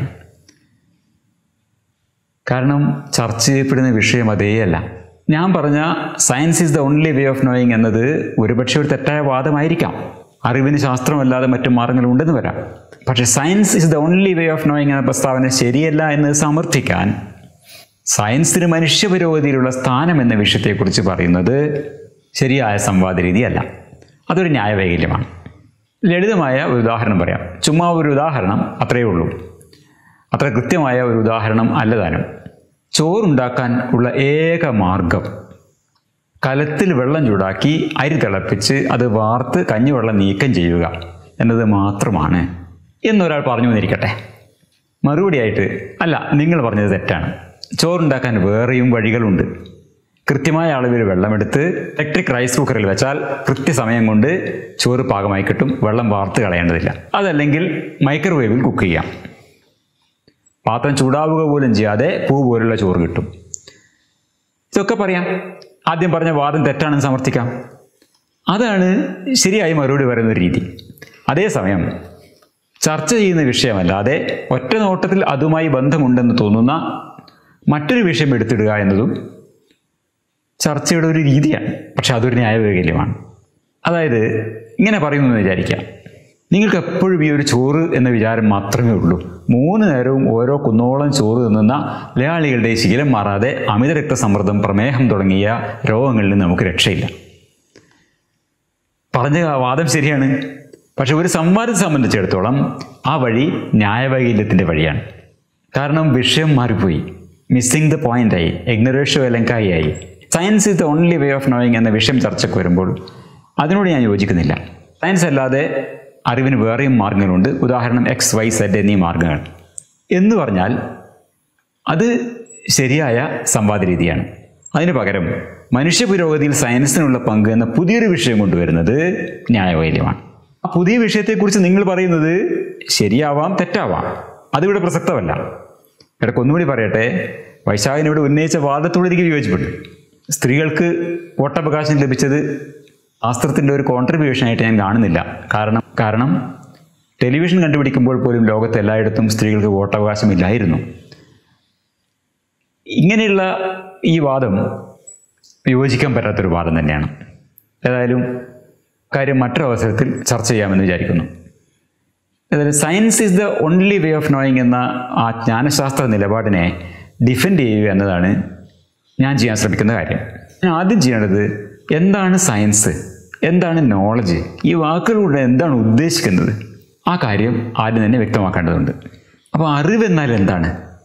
കാരണം ചർച്ച ചെയ്യപ്പെടുന്ന വിഷയം അതേയല്ല ഞാൻ പറഞ്ഞ science is the only way of knowing എന്നത് ഒരുപക്ഷെ ഒരു തെറ്റായ വാദമായിരിക്കാം അറിവിന് ശാസ്ത്രമല്ലാതെ മറ്റു മാർഗങ്ങൾ ഉണ്ടെന്ന് വരാം പക്ഷേ science is the only way of knowing എന്ന പ്രസ്താവന ശരിയല്ല എന്ന് സമർത്ഥിക്കാൻ സയൻസിന് മനുഷ്യ പുരോഗതിയിലുള്ള സ്ഥാനം എന്ന വിഷയത്തെക്കുറിച്ച് പറയുന്നത് ശരിയായ സംവാദ രീതിയല്ല അതൊരു ന്യായവൈകല്യമാണ് ലളിതമായ ഒരു ഉദാഹരണം പറയാം ചുമ്മാ ഒരു ഉദാഹരണം അത്രയേ ഉള്ളൂ അത്ര കൃത്യമായ ഒരു ഉദാഹരണം അല്ലതാനും ചോറുണ്ടാക്കാൻ ഉള്ള ഏക മാർഗം കലത്തിൽ വെള്ളം ചൂടാക്കി അരി തിളപ്പിച്ച് അത് വാർത്ത് കഞ്ഞിവെള്ളം നീക്കം ചെയ്യുക എന്നത് മാത്രമാണ് എന്നൊരാൾ പറഞ്ഞു എന്നിരിക്കട്ടെ മറുപടിയായിട്ട് അല്ല നിങ്ങൾ പറഞ്ഞത് തെറ്റാണ് ചോറുണ്ടാക്കാൻ വേറെയും വഴികളുണ്ട് കൃത്യമായ അളവിൽ വെള്ളമെടുത്ത് ഇലക്ട്രിക് റൈസ് കുക്കറിൽ വെച്ചാൽ കൃത്യസമയം കൊണ്ട് ചോറ് പാകമായി കിട്ടും വെള്ളം വാർത്ത് കളയേണ്ടതില്ല അതല്ലെങ്കിൽ മൈക്രോവേവിൽ കുക്ക് ചെയ്യാം പാത്രം ചൂടാവുക പോലും ചെയ്യാതെ പൂ പോലുള്ള ചോറ് കിട്ടും ഇതൊക്കെ പറയാം ആദ്യം പറഞ്ഞ വാദം തെറ്റാണെന്ന് സമർത്ഥിക്കാം അതാണ് ശരിയായി മറുപടി പറയുന്ന ഒരു രീതി അതേസമയം ചർച്ച ചെയ്യുന്ന വിഷയമല്ലാതെ ഒറ്റ നോട്ടത്തിൽ അതുമായി ബന്ധമുണ്ടെന്ന് തോന്നുന്ന മറ്റൊരു വിഷയം എടുത്തിടുക എന്നതും ചർച്ചയുടെ ഒരു രീതിയാണ് പക്ഷെ അതൊരു ന്യായവൈകല്യമാണ് അതായത് ഇങ്ങനെ പറയുന്നു എന്ന് വിചാരിക്കാം നിങ്ങൾക്ക് എപ്പോഴും ഈ ഒരു ചോറ് എന്ന വിചാരം മാത്രമേ ഉള്ളൂ മൂന്ന് നേരവും ഓരോ കുന്നോളം ചോറ് തിന്നുന്ന മലയാളികളുടെ ശീലം മാറാതെ അമിത രക്തസമ്മർദ്ദം പ്രമേഹം തുടങ്ങിയ രോഗങ്ങളിൽ നിന്ന് നമുക്ക് രക്ഷയില്ല പറഞ്ഞ വാദം ശരിയാണ് പക്ഷെ ഒരു സംവാദത്തെ സംബന്ധിച്ചിടത്തോളം ആ വഴി ന്യായവൈകല്യത്തിൻ്റെ വഴിയാണ് കാരണം വിഷയം മാറിപ്പോയി മിസ്സിംഗ് ദ പോയിന്റായി ഇഗ്നറേഷ്യോ എലങ്കായി ആയി science is the only way of knowing എന്ന വിഷയം ചർച്ചയ്ക്ക് വരുമ്പോൾ അതിനോട് ഞാൻ യോജിക്കുന്നില്ല സയൻസ് അല്ലാതെ അറിവിന് വേറെയും മാർഗങ്ങളുണ്ട് ഉദാഹരണം എക്സ് വൈ സെഡ് എന്നീ മാർഗങ്ങൾ എന്ന് പറഞ്ഞാൽ അത് ശരിയായ സംവാദ രീതിയാണ് അതിന് പകരം മനുഷ്യ പുരോഗതിയിൽ സയൻസിനുള്ള പങ്ക് എന്ന പുതിയൊരു വിഷയം കൊണ്ടുവരുന്നത് ന്യായവൈല്യമാണ് ആ പുതിയ വിഷയത്തെക്കുറിച്ച് നിങ്ങൾ പറയുന്നത് ശരിയാവാം തെറ്റാവാം അതിവിടെ പ്രസക്തമല്ല ഇടയ്ക്ക് ഒന്നുകൂടി പറയട്ടെ വൈശാഖൻ ഇവിടെ ഉന്നയിച്ച വാദത്തോട് എനിക്ക് വിയോജിപ്പുണ്ട് സ്ത്രീകൾക്ക് വോട്ടവകാശം ലഭിച്ചത് ശാസ്ത്രത്തിൻ്റെ ഒരു കോൺട്രിബ്യൂഷനായിട്ട് ഞാൻ കാണുന്നില്ല കാരണം കാരണം ടെലിവിഷൻ കണ്ടുപിടിക്കുമ്പോൾ പോലും ലോകത്ത് എല്ലായിടത്തും സ്ത്രീകൾക്ക് വോട്ടവകാശമില്ലായിരുന്നു ഇങ്ങനെയുള്ള ഈ വാദം യോജിക്കാൻ പറ്റാത്തൊരു വാദം തന്നെയാണ് ഏതായാലും കാര്യം മറ്റൊരു അവസരത്തിൽ ചർച്ച ചെയ്യാമെന്ന് വിചാരിക്കുന്നു ഏതായാലും science is the only way of knowing എന്ന ആ ജ്ഞാനശാസ്ത്ര നിലപാടിനെ ഡിഫെൻഡ് ചെയ്യുക എന്നതാണ് ഞാൻ ചെയ്യാൻ ശ്രമിക്കുന്ന കാര്യം ഞാൻ ആദ്യം ചെയ്യേണ്ടത് എന്താണ് സയൻസ് എന്താണ് നോളജ് ഈ വാക്കുകളുടെ എന്താണ് ഉദ്ദേശിക്കുന്നത് ആ കാര്യം ആദ്യം തന്നെ വ്യക്തമാക്കേണ്ടതുണ്ട് അപ്പോൾ അറിവ് എന്നാൽ എന്താണ്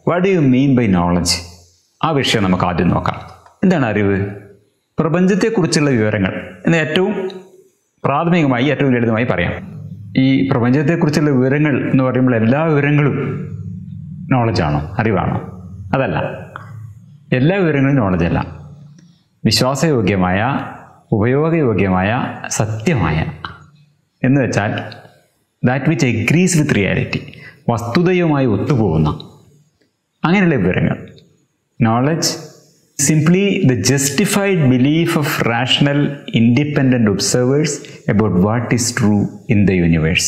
what you mean by knowledge ആ വിഷയം നമുക്ക് ആദ്യം നോക്കാം എന്താണ് അറിവ് പ്രപഞ്ചത്തെക്കുറിച്ചുള്ള വിവരങ്ങൾ എന്ന് ഏറ്റവും പ്രാഥമികമായി ഏറ്റവും ലളിതമായി പറയാം ഈ പ്രപഞ്ചത്തെക്കുറിച്ചുള്ള വിവരങ്ങൾ എന്ന് പറയുമ്പോൾ എല്ലാ വിവരങ്ങളും നോളജാണോ അറിവാണോ അതല്ല എല്ലാ വിവരങ്ങളും നോളജല്ല വിശ്വാസയോഗ്യമായ ഉപയോഗയോഗ്യമായ സത്യമായ എന്ന് വെച്ചാൽ that which agrees with reality വസ്തുതയുമായി ഒത്തുപോകുന്ന അങ്ങനെയുള്ള വിവരങ്ങൾ knowledge simply the justified belief of rational independent observers about what is true in the universe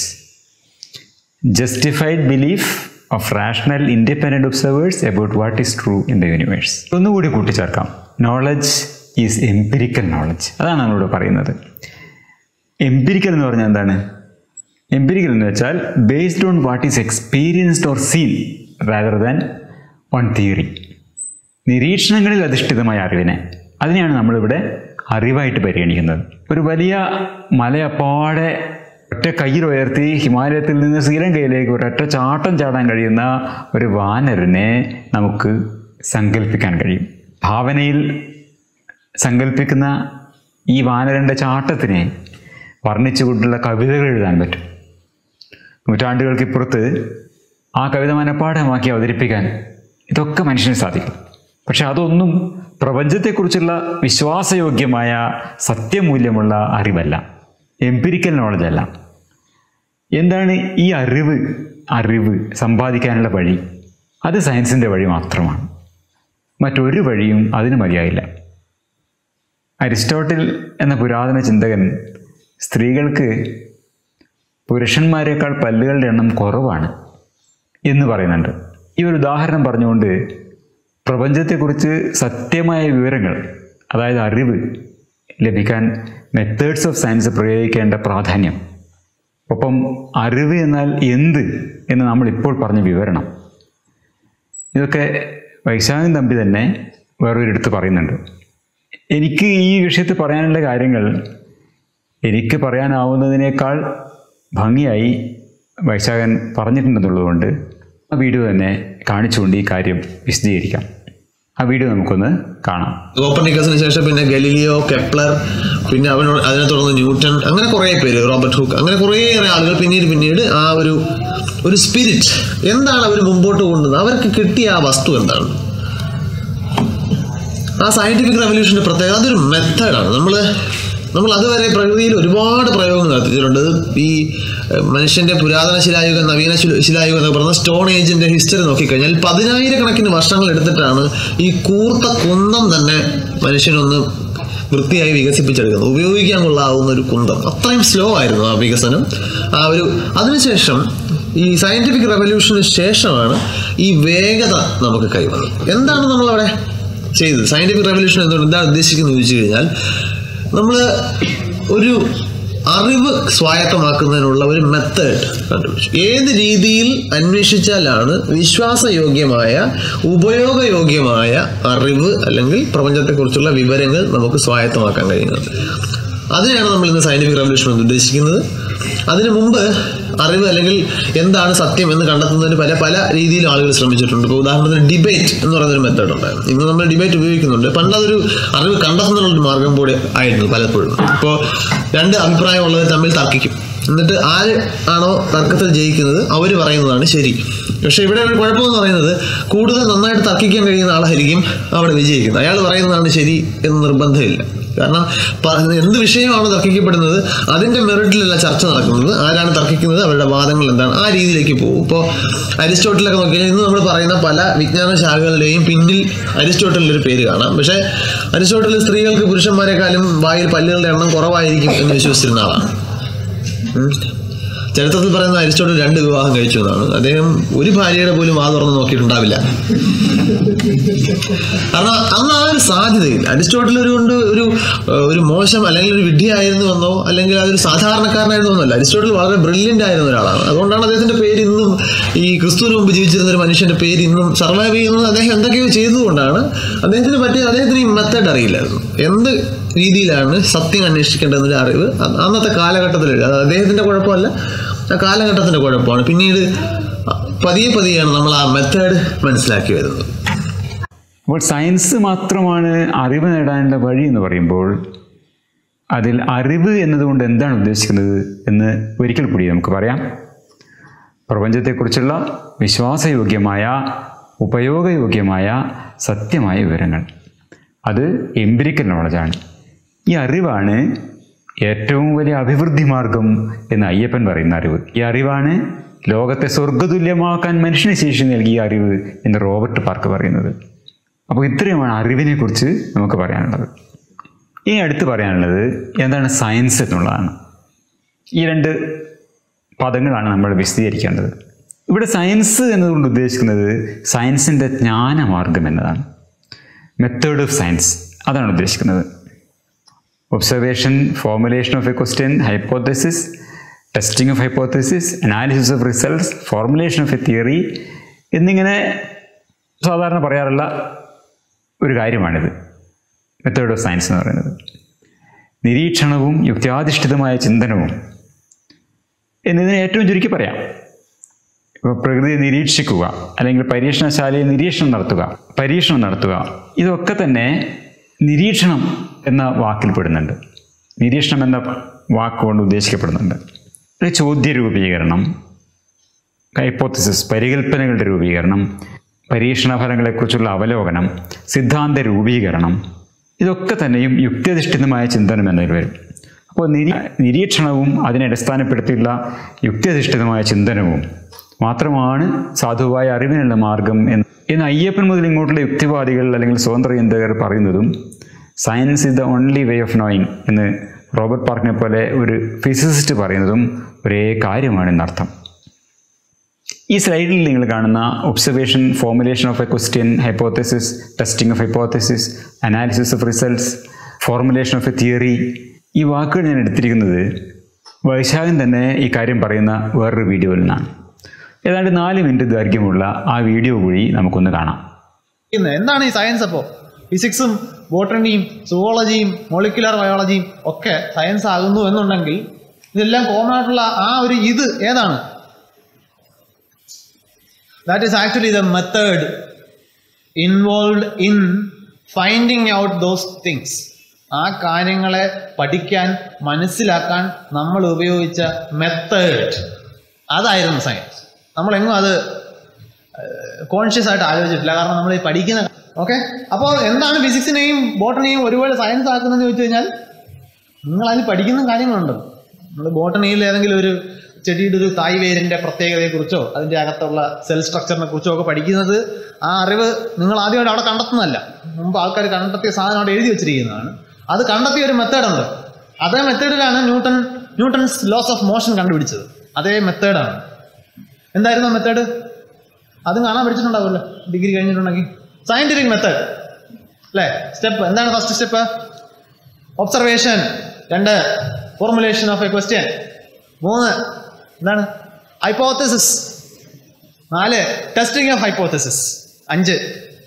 justified belief of rational independent observers about what is true in the universe ഒന്നുകൂടി കൂട്ടിച്ചേർക്കാം knowledge is empirical knowledge അതാണ് നമ്മളിവിടെ പറയുന്നത് empirical എന്ന് പറഞ്ഞാൽ എന്താണ് empirical എന്ന് വെച്ചാൽ based on what is experienced or seen rather than on theory നിരീക്ഷണങ്ങളിൽ അധിഷ്ഠിതമായ അറിവിനെ അതിനെയാണ് നമ്മളിവിടെ അറിവായിട്ട് പരിഗണിക്കുന്നത് ഒരു വലിയ മലയപ്പാടെ ഒറ്റ കയ്യിൽ ഉയർത്തി ഹിമാലയത്തിൽ നിന്ന് ശ്രീലങ്കയിലേക്ക് ഒരൊറ്റ ചാട്ടം ചാടാൻ കഴിയുന്ന ഒരു വാനരനെ നമുക്ക് സങ്കല്പിക്കാൻ കഴിയും ഭാവനയിൽ സങ്കല്പിക്കുന്ന ഈ വാനരൻ്റെ ചാട്ടത്തിനെ വർണ്ണിച്ചുകൊണ്ടുള്ള കവിതകൾ എഴുതാൻ പറ്റും നൂറ്റാണ്ടുകൾക്കിപ്പുറത്ത് ആ കവിത മനഃപ്പാഠമാക്കി അവതരിപ്പിക്കാൻ ഇതൊക്കെ മനുഷ്യന് സാധിക്കും പക്ഷെ അതൊന്നും പ്രപഞ്ചത്തെക്കുറിച്ചുള്ള വിശ്വാസയോഗ്യമായ സത്യമൂല്യമുള്ള അറിവല്ല എംപിരിക്കൽ നോളജ് അല്ല എന്താണ് ഈ അറിവ് അറിവ് സമ്പാദിക്കാനുള്ള വഴി അത് സയൻസിൻ്റെ വഴി മാത്രമാണ് മറ്റൊരു വഴിയും അതിന് മതിയായില്ല അരിസ്റ്റോട്ടിൽ എന്ന പുരാതന ചിന്തകൻ സ്ത്രീകൾക്ക് പുരുഷന്മാരെക്കാൾ പല്ലുകളുടെ എണ്ണം കുറവാണ് എന്ന് പറയുന്നുണ്ട് ഈ ഒരു ഉദാഹരണം പറഞ്ഞുകൊണ്ട് പ്രപഞ്ചത്തെക്കുറിച്ച് സത്യമായ വിവരങ്ങൾ അതായത് അറിവ് ലഭിക്കാൻ മെത്തേഡ്സ് ഓഫ് സയൻസ് പ്രയോഗിക്കേണ്ട പ്രാധാന്യം ഒപ്പം അറിവ് എന്നാൽ എന്ത് എന്ന് നമ്മൾ ഇപ്പോൾ പറഞ്ഞ വിവരണം ഇതൊക്കെ വൈശാഖൻ തമ്പി തന്നെ വേറൊരിടത്ത് പറയുന്നുണ്ട് എനിക്ക് ഈ വിഷയത്തിൽ പറയാനുള്ള കാര്യങ്ങൾ എനിക്ക് പറയാനാവുന്നതിനേക്കാൾ ഭംഗിയായി വൈശാഖൻ പറഞ്ഞിട്ടുണ്ടെന്നുള്ളതുകൊണ്ട് ആ വീഡിയോ തന്നെ കാണിച്ചുകൊണ്ട് ഈ കാര്യം വിശദീകരിക്കാം ആ വീഡിയോ നമുക്കൊന്ന് കാണാം കോപ്പർനിക്കസിന് ശേഷം പിന്നെ ഗലീലിയോ കെപ്ലർ പിന്നെ അവനോട് അതിനെ തുടർന്ന് ന്യൂട്ടൺ അങ്ങനെ കുറേ പേര് റോബർട്ട് ഹുക്ക് അങ്ങനെ കുറേയേറെ ആളുകൾ പിന്നീട് പിന്നീട് ആ ഒരു ഒരു സ്പിരിറ്റ് എന്താണ് അവർ മുമ്പോട്ട് കൊണ്ടുവന്നത് അവർക്ക് കിട്ടിയ ആ വസ്തു എന്താണ് ആ സയന്റിഫിക് റെവല്യൂഷന്റെ പ്രത്യേകത അതൊരു മെത്തേഡാണ് നമ്മൾ നമ്മൾ അതുവരെ പ്രകൃതിയിൽ ഒരുപാട് പ്രയോഗങ്ങൾ നടത്തിയിട്ടുണ്ട് ഈ ഏഹ്, മനുഷ്യന്റെ പുരാതന ശിലായുഗം നവീന ശില- ശിലായുഗം എന്നൊക്കെ പറഞ്ഞ സ്റ്റോൺ ഏജിന്റെ ഹിസ്റ്ററി നോക്കിക്കഴിഞ്ഞാൽ പതിനായിരക്കണക്കിന് വർഷങ്ങൾ എടുത്തിട്ടാണ് ഈ കൂർത്ത കുന്തം തന്നെ മനുഷ്യനൊന്ന് വൃത്തിയായി വികസിപ്പിച്ചെടുക്കുന്നത് ഉപയോഗിക്കാൻ കൊള്ളാവുന്ന ഒരു കുന്തം അത്രയും സ്ലോ ആയിരുന്നു ആ വികസനം ആ ഒരു അതിനുശേഷം ഈ സയന്റിഫിക് റെവല്യൂഷന് ശേഷമാണ് ഈ വേഗത നമുക്ക് കൈവന്നത് എന്താണ് നമ്മളവിടെ ചെയ്തത് സയന്റിഫിക് റെവല്യൂഷൻ എന്തുകൊണ്ട് എന്താണ് ഉദ്ദേശിക്കുന്നത് ചോദിച്ചു കഴിഞ്ഞാൽ നമ്മൾ ഒരു അറിവ് സ്വായത്തമാക്കുന്നതിനുള്ള ഒരു മെത്തേഡ് കണ്ടുപിടിച്ചു ഏത് രീതിയിൽ അന്വേഷിച്ചാലാണ് വിശ്വാസയോഗ്യമായ ഉപയോഗയോഗ്യമായ അറിവ് അല്ലെങ്കിൽ പ്രപഞ്ചത്തെക്കുറിച്ചുള്ള വിവരങ്ങൾ നമുക്ക് സ്വായത്തമാക്കാൻ കഴിയുന്നത് അതിനെയാണ് നമ്മൾ ഇന്ന് സയന്റിഫിക് റെവല്യൂഷൻ കൊണ്ട് ഉദ്ദേശിക്കുന്നത് അതിനു മുമ്പ് അറിവ് അല്ലെങ്കിൽ എന്താണ് സത്യം എന്ന് കണ്ടെത്തുന്നതിന് പല പല രീതിയിൽ ആളുകൾ ശ്രമിച്ചിട്ടുണ്ട് ഇപ്പോൾ ഉദാഹരണത്തിന് ഡിബേറ്റ് എന്ന് പറയുന്ന ഒരു മെത്തേഡ് ഉണ്ടായിരുന്നു ഇന്ന് നമ്മൾ ഡിബേറ്റ് ഉപയോഗിക്കുന്നുണ്ട് പണ്ട് അതൊരു അറിവ് കണ്ടെത്തുന്നതിനുള്ള ഒരു മാർഗം കൂടി ആയിരുന്നു പലപ്പോഴും ഇപ്പോൾ രണ്ട് അഭിപ്രായമുള്ളവർ തമ്മിൽ തർക്കിക്കും എന്നിട്ട് ആര് ആണോ തർക്കത്തിൽ ജയിക്കുന്നത് അവർ പറയുന്നതാണ് ശരി പക്ഷെ ഇവിടെ ഒരു കുഴപ്പമെന്ന് പറയുന്നത് കൂടുതൽ നന്നായിട്ട് തർക്കിക്കാൻ കഴിയുന്ന ആളായിരിക്കും അവിടെ വിജയിക്കുന്നത് അയാൾ പറയുന്നതാണ് ശരി എന്ന് നിർബന്ധമില്ല കാരണം പ- എന്ത് വിഷയമാണ് തർക്കിക്കപ്പെടുന്നത് അതിന്റെ മെറിറ്റിലല്ല ചർച്ച നടക്കുന്നത് ആരാണ് തർക്കിക്കുന്നത് അവരുടെ വാദങ്ങൾ എന്താണ് ആ രീതിയിലേക്ക് പോകും ഇപ്പോൾ അരിസ്റ്റോട്ടിലൊക്കെ നോക്കിയാൽ ഇന്ന് നമ്മൾ പറയുന്ന പല വിജ്ഞാന ശാഖകളുടെയും പിന്നിൽ അരിസ്റ്റോട്ടലിൻ്റെ ഒരു പേര് കാണാം പക്ഷേ അരിസ്റ്റോട്ടൽ സ്ത്രീകൾക്ക് പുരുഷന്മാരെക്കാളും വായിൽ പല്ലുകളുടെ എണ്ണം കുറവായിരിക്കും എന്ന് വിശ്വസിച്ചിരുന്ന ആളാണ് ഉം. ചരിത്രത്തിൽ പറയുന്ന അരിസ്റ്റോട്ടിൽ രണ്ട് വിവാഹം കഴിച്ചു എന്നാണ് അദ്ദേഹം ഒരു ഭാര്യയുടെ പോലും വാ തുറന്ന് നോക്കിയിട്ടുണ്ടാവില്ല കാരണം അന്ന് ആ ഒരു സാധ്യതയില്ല അരിസ്റ്റോട്ടിൽ ഒരു കൊണ്ട് ഒരു ഏഹ്, ഒരു മോശം അല്ലെങ്കിൽ ഒരു വിഡ്ഢിയായിരുന്നു എന്നോ അല്ലെങ്കിൽ അതൊരു സാധാരണക്കാരനായിരുന്നു എന്നല്ല അരിസ്റ്റോട്ടിൽ വളരെ ബ്രില്യൻ്റ് ആയിരുന്ന ഒരാളാണ് അതുകൊണ്ടാണ് അദ്ദേഹത്തിന്റെ പേര് ഇന്നും ഈ ക്രിസ്തുവിന് മുമ്പ് ജീവിച്ചിരുന്ന ഒരു മനുഷ്യന്റെ പേര് ഇന്നും സർവൈവ് ചെയ്യുന്നത് അദ്ദേഹം എന്തൊക്കെയോ ചെയ്തുകൊണ്ടാണ് അദ്ദേഹത്തിന് പറ്റിയ അദ്ദേഹത്തിന് ഈ മെത്തേഡ് അറിയില്ലായിരുന്നു എന്ത് രീതിയിലാണ് സത്യം അന്വേഷിക്കേണ്ടതെന്നൊരു അറിവ് അ- അന്നത്തെ കാലഘട്ടത്തിൽ അത് അദ്ദേഹത്തിന്റെ കുഴപ്പമല്ല ആ കാലഘട്ടത്തിന്റെ കുഴപ്പമാണ് പിന്നീട് പതിയെ പതിയെയാണ് നമ്മൾ ആ മെത്തേഡ് മനസ്സിലാക്കി വരുന്നത് അപ്പോൾ സയൻസ് മാത്രമാണ് അറിവ് നേടാനുള്ള വഴി എന്ന് പറയുമ്പോൾ അതിൽ അറിവ് എന്നതുകൊണ്ട് എന്താണ് ഉദ്ദേശിക്കുന്നത് എന്ന് ഒരിക്കൽ കൂടി നമുക്ക് പറയാം പ്രപഞ്ചത്തെക്കുറിച്ചുള്ള വിശ്വാസയോഗ്യമായ ഉപയോഗയോഗ്യമായ സത്യമായ വിവരങ്ങൾ അത് എംപിരിക്കൽ നോളജാണ് ഈ അറിവാണ് ഏറ്റവും വലിയ അഭിവൃദ്ധി മാർഗം എന്ന് അയ്യപ്പൻ പറയുന്ന അറിവ് ഈ അറിവാണ് ലോകത്തെ സ്വർഗതുല്യമാക്കാൻ മനുഷ്യന് ശേഷി നൽകിയ അറിവ് എന്ന് റോബർട്ട് പാർക്ക് പറയുന്നത് അപ്പോൾ ഇത്രയുമാണ് അറിവിനെക്കുറിച്ച് നമുക്ക് പറയാനുള്ളത് ഇനി അടുത്ത് പറയാനുള്ളത് എന്താണ് സയൻസ് എന്നുള്ളതാണ് ഈ രണ്ട് പദങ്ങളാണ് നമ്മൾ വിശദീകരിക്കേണ്ടത് ഇവിടെ സയൻസ് എന്നതുകൊണ്ട് ഉദ്ദേശിക്കുന്നത് സയൻസിൻ്റെ ജ്ഞാനമാർഗം എന്നതാണ് മെത്തേഡ് ഓഫ് സയൻസ് അതാണ് ഉദ്ദേശിക്കുന്നത് observation formulation of a question hypothesis testing of hypothesis analysis of results formulation of a theory എന്നിങ്ങനെ സാധാരണ പറയാറുള്ള ഒരു കാര്യമാണിത് മെത്തേഡ് ഓഫ് സയൻസ് എന്ന് പറയുന്നത് നിരീക്ഷണവും യുക്തിയാധിഷ്ഠിതമായ ചിന്തനവും എന്നതിനെ ഏറ്റവും ചുരുക്കി പറയാം ഇപ്പോൾ പ്രകൃതിയെ നിരീക്ഷിക്കുക അല്ലെങ്കിൽ പരീക്ഷണശാലയിൽ നിരീക്ഷണം നടത്തുക പരീക്ഷണം നടത്തുക ഇതൊക്കെ തന്നെ നിരീക്ഷണം എന്ന വാക്കിൽ പെടുന്നുണ്ട് നിരീക്ഷണം എന്ന വാക്കുകൊണ്ട് ഉദ്ദേശിക്കപ്പെടുന്നുണ്ട് ഒരു ചോദ്യ രൂപീകരണം ഹൈപ്പോത്തസിസ് പരികൽപ്പനകളുടെ രൂപീകരണം പരീക്ഷണ ഫലങ്ങളെക്കുറിച്ചുള്ള അവലോകനം സിദ്ധാന്ത രൂപീകരണം ഇതൊക്കെ തന്നെയും യുക്തിയധിഷ്ഠിതമായ ചിന്തനം എന്നതിൽ വരും അപ്പോൾ നിരീ നിരീക്ഷണവും അതിനെ അടിസ്ഥാനപ്പെടുത്തിയുള്ള യുക്തിയധിഷ്ഠിതമായ ചിന്തനവും മാത്രമാണ് സാധുവായ അറിവിനുള്ള മാർഗം എന്ന് എന്ന് അയ്യപ്പൻ മുതൽ ഇങ്ങോട്ടുള്ള യുക്തിവാദികൾ അല്ലെങ്കിൽ സ്വതന്ത്ര ചിന്തകർ പറയുന്നതും science is the only way of knowing എന്ന് റോബർട്ട് പാർക്കിനെ പോലെ ഒരു ഫിസിസിസ്റ്റ് പറയുന്നതും ഒരേ കാര്യമാണ് എന്നർത്ഥം ഈ സ്ലൈഡിൽ നിങ്ങൾ കാണുന്ന observation formulation of a question hypothesis testing of hypothesis analysis of results formulation of a theory ഈ വാക്കുകൾ ഞാൻ എടുത്തിരിക്കുന്നത് വൈശാഖൻ തന്നെ ഈ കാര്യം പറയുന്ന വേറൊരു വീഡിയോയിൽ നിന്നാണ് ഏതാണ്ട് നാല് മിനിറ്റ് ദൈർഘ്യമുള്ള ആ വീഡിയോ കൂടി നമുക്കൊന്ന് കാണാം ഇന്ന് എന്താണ് ഈ സയൻസ് അപ്പോൾ ഫിസിക്സും ബോട്ടണിയും സുവോളജിയും മോളിക്കുലർ ബയോളജിയും ഒക്കെ സയൻസ് ആകുന്നു എന്നുണ്ടെങ്കിൽ ഇതെല്ലാം കോമൺ ആയിട്ടുള്ള ആ ഒരു ഇത് ഏതാണ് that is actually the method involve in finding out those things ആ കാര്യങ്ങളെ പഠിക്കാൻ മനസ്സിലാക്കാൻ നമ്മൾ ഉപയോഗിച്ച മെത്തേഡ് അതായിരുന്നു സയൻസ് നമ്മളെങ്ങും അത് കോൺഷ്യസ് ആയിട്ട് ആലോചിച്ചിട്ടില്ല കാരണം നമ്മൾ ഈ പഠിക്കുന്ന ഓക്കെ അപ്പോൾ എന്താണ് ഫിസിക്സിനെയും ബോട്ടണിയും ഒരുപാട് സയൻസ് ആക്കുന്നതെന്ന് ചോദിച്ചു കഴിഞ്ഞാൽ നിങ്ങൾ അതിൽ പഠിക്കുന്ന കാര്യങ്ങളുണ്ട് നമ്മൾ ബോട്ടണിയിൽ ഏതെങ്കിലും ഒരു ചെടിയുടെ ഒരു തായ് വേരിൻ്റെ പ്രത്യേകതയെക്കുറിച്ചോ അതിൻ്റെ അകത്തുള്ള സെൽ സ്ട്രക്ചറിനെ കുറിച്ചോ ഒക്കെ പഠിക്കുന്നത് ആ അറിവ് നിങ്ങൾ ആദ്യമായിട്ട് അവിടെ കണ്ടെത്തുന്നതല്ല മുമ്പ് ആൾക്കാർ കണ്ടെത്തിയ സാധനം അവിടെ എഴുതി വെച്ചിരിക്കുന്നതാണ് അത് കണ്ടെത്തിയ ഒരു മെത്തേഡുണ്ട് അതേ മെത്തേഡിലാണ് Newton Newton's laws of motion കണ്ടുപിടിച്ചത് അതേ മെത്തേഡാണ് എന്തായിരുന്നു മെത്തേഡ് അതും കാണാൻ പഠിച്ചിട്ടുണ്ടാവുമല്ലോ ഡിഗ്രി കഴിഞ്ഞിട്ടുണ്ടെങ്കിൽ സയന്റിഫിക് മെത്തേഡ് അല്ലേ സ്റ്റെപ്പ് എന്താണ് ഫസ്റ്റ് സ്റ്റെപ്പ് ഒബ്സർവേഷൻ രണ്ട് ഫോർമുലേഷൻ ഓഫ് എ ക്വസ്റ്റ്യൻ മൂന്ന് എന്താണ് ഹൈപ്പോത്തസിസ് നാല് ടെസ്റ്റിംഗ് ഓഫ് ഹൈപ്പോത്തസിസ് അഞ്ച്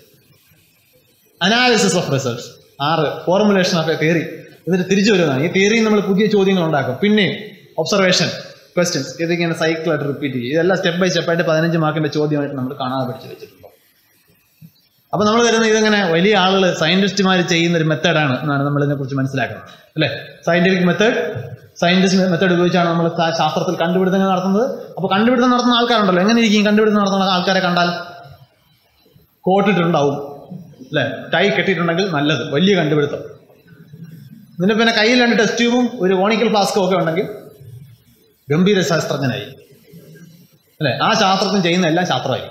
അനാലിസിസ് ഓഫ് റിസൾട്ട്സ് ആറ് ഫോർമുലേഷൻ ഓഫ് എ തിയറി എന്നിട്ട് തിരിച്ചു വരുന്നതാണ് ഈ തിയറിയിൽ നമ്മൾ പുതിയ ചോദ്യങ്ങൾ ഉണ്ടാക്കും പിന്നെയും ഒബ്സർവേഷൻ ക്വസ്റ്റ്യൻസ് ഇതിങ്ങനെ സൈക്കിളായിട്ട് റിപ്പീറ്റ് ചെയ്യും ഇതെല്ലാം സ്റ്റെപ്പ് ബൈ സ്റ്റെപ്പായിട്ട് പതിനഞ്ച് മാർക്കിന്റെ ചോദ്യമായിട്ട് നമ്മൾ കാണാതെ പഠിച്ചു വെച്ചിട്ടുണ്ട് അപ്പൊ നമ്മൾ കരുതുന്ന ഇതിങ്ങനെ വലിയ ആളുകൾ സയന്റിസ്റ്റുമാർ ചെയ്യുന്ന ഒരു മെത്തേഡാണ് എന്നാണ് നമ്മൾ ഇതിനെക്കുറിച്ച് മനസ്സിലാക്കുന്നത് അല്ലേ സയന്റിഫിക് മെത്തേഡ് സയന്റിസ്റ്റ് മെത്തേഡ് ഉപയോഗിച്ചാണ് നമ്മൾ ശാ- ശാസ്ത്രത്തിൽ കണ്ടുപിടുത്തങ്ങൾ നടത്തുന്നത് അപ്പോൾ കണ്ടുപിടുത്തം നടത്തുന്ന ആൾക്കാരുണ്ടല്ലോ എങ്ങനെ ഇരിക്കും കണ്ടുപിടുത്തം നടത്തുന്ന ആൾക്കാരെ കണ്ടാൽ കോട്ടിട്ടുണ്ടാവും അല്ലേ ടൈ കെട്ടിയിട്ടുണ്ടെങ്കിൽ നല്ലത് വലിയ കണ്ടുപിടുത്തം ഇതിന്റെ പിന്നെ കയ്യിൽ രണ്ട് ടെസ്റ്റ് ട്യൂബും ഒരു ഓണിക്കൽ ഫ്ലാസ്കും ഒക്കെ ഉണ്ടെങ്കിൽ ഗംഭീര ശാസ്ത്രജ്ഞനായി അല്ലേ ആ ശാസ്ത്രജ്ഞൻ ചെയ്യുന്ന എല്ലാം ശാസ്ത്രമായിരിക്കും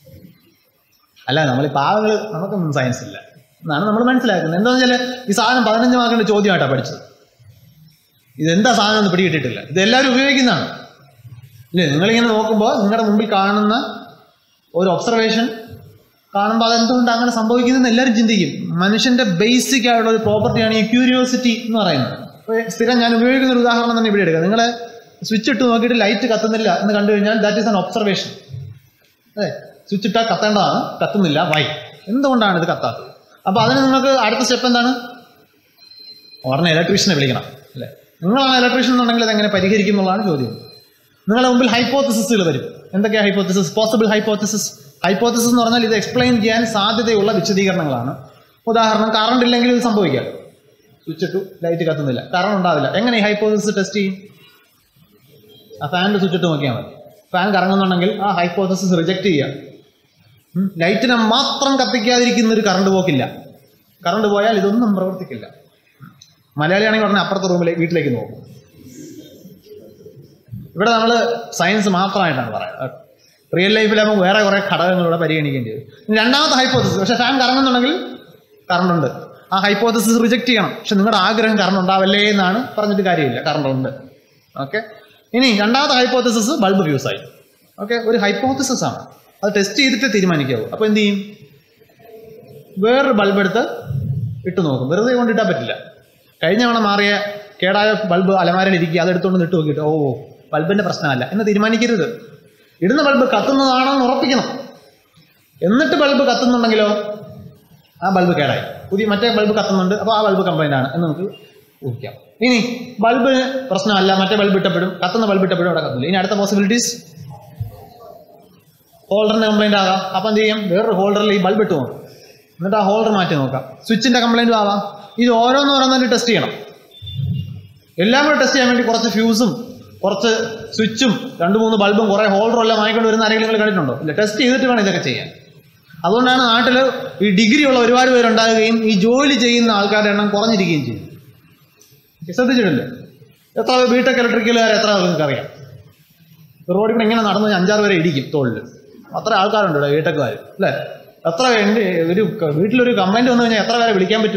അല്ല നമ്മൾ ഈ പാവങ്ങൾ നമുക്കൊന്നും സയൻസ് ഇല്ല എന്നാണ് നമ്മൾ മനസ്സിലാക്കുന്നത് എന്താണെന്ന് വെച്ചാൽ ഈ സാധനം പതിനഞ്ച് മാർക്കിന്റെ ചോദ്യമായിട്ടാണ് പഠിച്ചത് ഇതെന്താ സാധനം എന്ന് പിടികിട്ടിട്ടില്ല ഇത് എല്ലാവരും ഉപയോഗിക്കുന്നതാണ് ഇല്ലേ നിങ്ങളിങ്ങനെ നോക്കുമ്പോൾ നിങ്ങളുടെ മുമ്പിൽ കാണുന്ന ഒരു ഒബ്സർവേഷൻ കാണുമ്പോൾ അതെന്തുകൊണ്ട് അങ്ങനെ സംഭവിക്കുന്നതെന്ന് എല്ലാവരും ചിന്തിക്കും മനുഷ്യന്റെ ബേസിക് ആയിട്ടുള്ള ഒരു പ്രോപ്പർട്ടിയാണ് ഈ ക്യൂരിയോസിറ്റി എന്ന് പറയുന്നത് ഇപ്പൊ സ്ഥിരം ഞാൻ ഉപയോഗിക്കുന്ന ഒരു ഉദാഹരണം തന്നെ ഇവിടെ എടുക്കുക നിങ്ങൾ സ്വിച്ച് ഇട്ട് നോക്കിയിട്ട് ലൈറ്റ് കത്തുന്നില്ല എന്ന് കണ്ടു കഴിഞ്ഞാൽ ദാറ്റ് ഈസ് ആൻ ഒബ്സർവേഷൻ അതെ സ്വിച്ച് ഇട്ടാൽ കത്തേണ്ടതാണ് കത്തുന്നില്ല വൈ എന്തുകൊണ്ടാണ് ഇത് കത്താത്തത് അപ്പോൾ അതിന് നിങ്ങൾക്ക് അടുത്ത സ്റ്റെപ്പ് എന്താണ് ഉടനെ ഇലക്ട്രീഷ്യനെ വിളിക്കണം അല്ലേ നിങ്ങളാണ് ഇലക്ട്രീഷ്യൻ എന്നുണ്ടെങ്കിൽ അതെങ്ങനെ പരിഹരിക്കും എന്നുള്ളതാണ് ചോദ്യം നിങ്ങളുടെ മുമ്പിൽ ഹൈപ്പോത്തസിസുകൾ വരും എന്തൊക്കെയാണ് ഹൈപ്പോത്തിസിസ് പോസിബിൾ ഹൈപ്പോത്തിസിസ് ഹൈപ്പോത്തിസിസ് എന്ന് പറഞ്ഞാൽ ഇത് എക്സ്പ്ലെയിൻ ചെയ്യാൻ സാധ്യതയുള്ള വിശദീകരണങ്ങളാണ് ഉദാഹരണം കറണ്ട് ഇല്ലെങ്കിൽ ഇത് സംഭവിക്കാം സ്വിച്ച് ഇട്ടു ലൈറ്റ് കത്തുന്നില്ല കറണ്ട് ഉണ്ടാവില്ല എങ്ങനെ ഈ ഹൈപ്പോത്തിസിസ് ടെസ്റ്റ് ചെയ്യും ആ ഫാനിൻ്റെ സ്വിച്ച് ഇട്ട് നോക്കിയാൽ മതി ഫാൻ കറങ്ങുന്നുണ്ടെങ്കിൽ ആ ഹൈപ്പോത്തിസിസ് റിജക്റ്റ് ചെയ്യാം ഉം. ലൈറ്റിനെ മാത്രം കത്തിക്കാതിരിക്കുന്ന ഒരു കറണ്ട് പോക്കില്ല കറണ്ട് പോയാൽ ഇതൊന്നും പ്രവർത്തിക്കില്ല മലയാളിയാണെങ്കിൽ ഉടനെ അപ്പുറത്തെ റൂമിലേക്ക് വീട്ടിലേക്ക് നോക്കും ഇവിടെ നമ്മൾ സയൻസ് മാത്രമായിട്ടാണ് പറയുന്നത് റിയൽ ലൈഫിലാകുമ്പോൾ വേറെ കുറേ ഘടകങ്ങളിലൂടെ പരിഗണിക്കേണ്ടി വരും ഇനി രണ്ടാമത്തെ ഹൈപ്പോത്തിസിസ് പക്ഷേ ഫാൻ കറങ്ങുന്നുണ്ടെങ്കിൽ കറണ്ട് ഉണ്ട് ആ ഹൈപ്പോത്തിസിസ് റിജക്റ്റ് ചെയ്യണം പക്ഷെ നിങ്ങളുടെ ആഗ്രഹം കറണ്ട് ഉണ്ടാവല്ലേ എന്നാണ് പറഞ്ഞിട്ട് കാര്യമില്ല കറണ്ട് ഉണ്ട് ഓക്കെ ഇനി രണ്ടാമത്തെ ഹൈപ്പോത്തിസിസ് ബൾബ് ഫ്യൂസ് ആയി ഓക്കെ ഒരു ഹൈപ്പോത്തിസിസ് ആണ് അത് ടെസ്റ്റ് ചെയ്തിട്ട് തീരുമാനിക്കാവൂ അപ്പോൾ എന്ത് ചെയ്യും വേറൊരു ബൾബ് എടുത്ത് ഇട്ട് നോക്കും വെറുതെ കൊണ്ടിട്ടാൻ പറ്റില്ല കഴിഞ്ഞ തവണ മാറിയ കേടായ ബൾബ് അലമാരയിൽ ഇരിക്കുക അതെടുത്തുകൊണ്ട് ഇട്ട് നോക്കിയിട്ട് ഓ ബൾബിന്റെ പ്രശ്നമല്ല എന്ന് തീരുമാനിക്കരുത് ഇടുന്ന ബൾബ് കത്തുന്നതാണോ എന്ന് ഉറപ്പിക്കണം എന്നിട്ട് ബൾബ് കത്തുന്നുണ്ടെങ്കിലോ ആ ബൾബ് കേടായി പുതിയ മറ്റേ ബൾബ് കത്തുന്നുണ്ട് അപ്പോൾ ആ ബൾബ് കംപ്ലൈൻ്റ് ആണ് എന്ന് നമുക്ക് ഊഹിക്കാം ഇനി ബൾബിന് പ്രശ്നമല്ല മറ്റേ ബൾബ് ഇട്ടപ്പെടും കത്തുന്ന ബൾബ് ഇട്ടപ്പെടും അവിടെ കത്തില്ല ഇനി അടുത്ത പോസിബിലിറ്റീസ് ഹോൾഡറിന് കംപ്ലൈൻ്റ് ആകാം അപ്പം എന്ത് ചെയ്യും വേറൊരു ഹോൾഡറിൽ ഈ ബൾബ് ഇട്ട് നോക്കാം എന്നിട്ട് ആ ഹോൾഡർ മാറ്റി നോക്കാം സ്വിച്ചിൻ്റെ കംപ്ലൈൻറ്റും ആവാം ഇത് ഓരോന്ന് ഓരോന്നായിട്ട് ടെസ്റ്റ് ചെയ്യണം എല്ലാം കൂടെ ടെസ്റ്റ് ചെയ്യാൻ വേണ്ടി കുറച്ച് ഫ്യൂസും കുറച്ച് സ്വിച്ചും രണ്ട് മൂന്ന് ബൾബും കുറേ ഹോൾഡറും എല്ലാം വാങ്ങിക്കൊണ്ട് വരുന്ന ആരെങ്കിലും നിങ്ങൾ കണ്ടിട്ടുണ്ടോ ഇല്ല ടെസ്റ്റ് ചെയ്തിട്ട് വേണം ഇതൊക്കെ ചെയ്യാൻ അതുകൊണ്ടാണ് നാട്ടിൽ ഈ ഡിഗ്രി ഉള്ള ഒരുപാട് പേരുണ്ടാകുകയും ഈ ജോലി ചെയ്യുന്ന ആൾക്കാരുടെ എണ്ണം കുറഞ്ഞിരിക്കുകയും ചെയ്യും ശ്രദ്ധിച്ചിട്ടില്ലേ എത്ര ബിടെക് ഇലക്ട്രിക്കലുകാർ എത്ര നിങ്ങൾക്ക് അറിയാം റോഡിൽ കൂടെ ഇങ്ങനെ നടന്ന് അഞ്ചാറ് പേരെ ഇടിക്കും തോളിൽ അത്ര ആൾക്കാരുണ്ട് ഇവിടെ ബിടെക്കുകാർ അല്ലേ എത്ര എൻ്റെ ഒരു ക- വീട്ടിലൊരു കംപ്ലൈൻറ്റ് വന്നു കഴിഞ്ഞാൽ എത്ര പേരെ വിളിക്കാൻ പറ്റും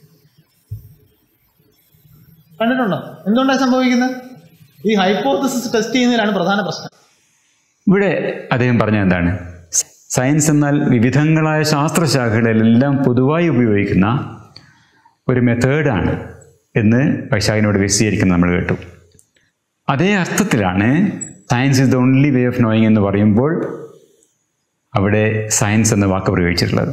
കണ്ടിട്ടുണ്ടോ എന്തുകൊണ്ടാണ് സംഭവിക്കുന്നത് ഈ ഹൈപ്പോത്തിസിസ് ടെസ്റ്റ് ചെയ്യുന്നതിലാണ് പ്രധാന പ്രശ്നം ഇവിടെ അദ്ദേഹം പറഞ്ഞത് എന്താണ് സയൻസ് എന്നാൽ വിവിധങ്ങളായ ശാസ്ത്രശാഖകളിലെല്ലാം പൊതുവായി ഉപയോഗിക്കുന്ന ഒരു മെത്തേഡാണ് എന്ന് വൈശാഖിനോട് വിശദീകരിക്കുന്നത് നമ്മൾ കേട്ടു അതേ അർത്ഥത്തിലാണ് science is the only way of knowing എന്ന് പറയുമ്പോൾ അവിടെ സയൻസ് എന്ന വാക്ക് പ്രയോഗിച്ചിട്ടുള്ളത്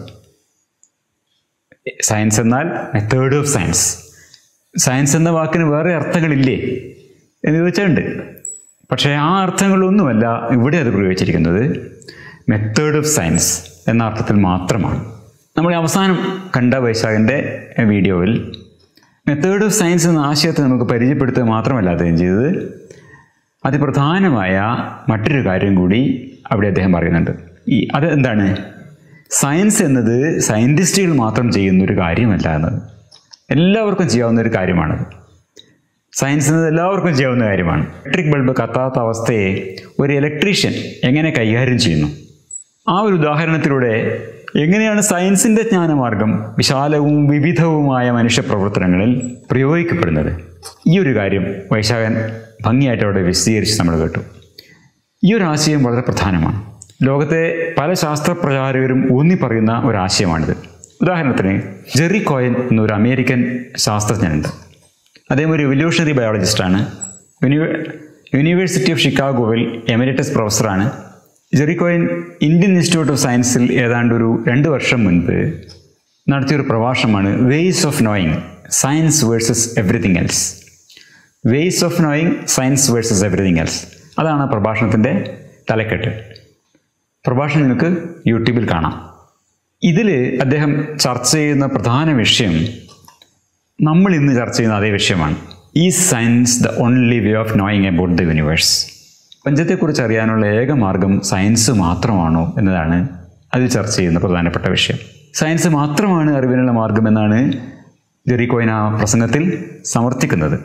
സയൻസ് എന്നാൽ മെത്തേഡ് ഓഫ് സയൻസ് സയൻസ് എന്ന വാക്കിന് വേറെ അർത്ഥങ്ങളില്ലേ എന്ന് ചോദിച്ചാലുണ്ട് പക്ഷേ ആ അർത്ഥങ്ങളൊന്നുമല്ല ഇവിടെ അത് പ്രയോഗിച്ചിരിക്കുന്നത് മെത്തേഡ് ഓഫ് സയൻസ് എന്ന അർത്ഥത്തിൽ മാത്രമാണ് നമ്മൾ ഈ അവസാനം കണ്ട വൈശാഖിൻ്റെ വീഡിയോയിൽ മെത്തേഡ് ഓഫ് സയൻസ് എന്ന ആശയത്തെ നമുക്ക് പരിചയപ്പെടുത്തുക മാത്രമല്ല അദ്ദേഹം ചെയ്തത് അതിപ്രധാനമായ മറ്റൊരു കാര്യം കൂടി അവിടെ അദ്ദേഹം പറയുന്നുണ്ട് ഈ അത് എന്താണ് സയൻസ് എന്നത് സയൻറ്റിസ്റ്റുകൾ മാത്രം ചെയ്യുന്ന ഒരു കാര്യമല്ല എന്നത് എല്ലാവർക്കും ചെയ്യാവുന്ന ഒരു കാര്യമാണത് സയൻസ് എന്നത് എല്ലാവർക്കും ചെയ്യാവുന്ന കാര്യമാണ് ഇലക്ട്രിക് ബൾബ് കത്താത്ത അവസ്ഥയെ ഒരു ഇലക്ട്രീഷ്യൻ എങ്ങനെ കൈകാര്യം ചെയ്യുന്നു ആ ഒരു ഉദാഹരണത്തിലൂടെ എങ്ങനെയാണ് സയൻസിൻ്റെ ജ്ഞാനമാർഗം വിശാലവും വിവിധവുമായ മനുഷ്യ പ്രവർത്തനങ്ങളിൽ പ്രയോഗിക്കപ്പെടുന്നത് ഈ ഒരു കാര്യം വൈശാഖൻ ഭംഗിയായിട്ട് അവിടെ വിശദീകരിച്ച് നമ്മൾ കേട്ടു ഈ ഒരു ആശയം വളരെ പ്രധാനമാണ് ലോകത്തെ പല ശാസ്ത്ര പ്രചാരകരും ഊന്നി പറയുന്ന ഒരാശയമാണിത് ഉദാഹരണത്തിന് ജെറി കോയൻ എന്നൊരു അമേരിക്കൻ ശാസ്ത്രജ്ഞനുണ്ട് അദ്ദേഹം ഒരു എവല്യൂഷണറി ബയോളജിസ്റ്റാണ് യൂണിവേ യൂണിവേഴ്സിറ്റി ഓഫ് ഷിക്കാഗോവിൽ എമിരറ്റസ് പ്രൊഫസറാണ് ജെറിക്കോയിൻ ഇന്ത്യൻ ഇൻസ്റ്റിറ്റ്യൂട്ട് ഓഫ് സയൻസിൽ ഏതാണ്ട് ഒരു രണ്ട് വർഷം മുൻപ് നടത്തിയൊരു പ്രഭാഷണമാണ് ways of knowing science versus everything else ways of knowing science versus everything else അതാണ് ആ പ്രഭാഷണത്തിൻ്റെ തലക്കെട്ട് പ്രഭാഷണം നിങ്ങൾക്ക് യൂട്യൂബിൽ കാണാം ഇതിൽ അദ്ദേഹം ചർച്ച ചെയ്യുന്ന പ്രധാന വിഷയം നമ്മൾ ഇന്ന് ചർച്ച ചെയ്യുന്ന അതേ വിഷയമാണ് ഈ science the only way of knowing about the universe പ്രപഞ്ചത്തെക്കുറിച്ച് അറിയാനുള്ള ഏക മാർഗം സയൻസ് മാത്രമാണോ എന്നതാണ് അതിൽ ചർച്ച ചെയ്യുന്ന പ്രധാനപ്പെട്ട വിഷയം സയൻസ് മാത്രമാണ് അറിവിനുള്ള മാർഗമെന്നാണ് ജെറിക്കോയിൻ ആ പ്രസംഗത്തിൽ സമർത്ഥിക്കുന്നത്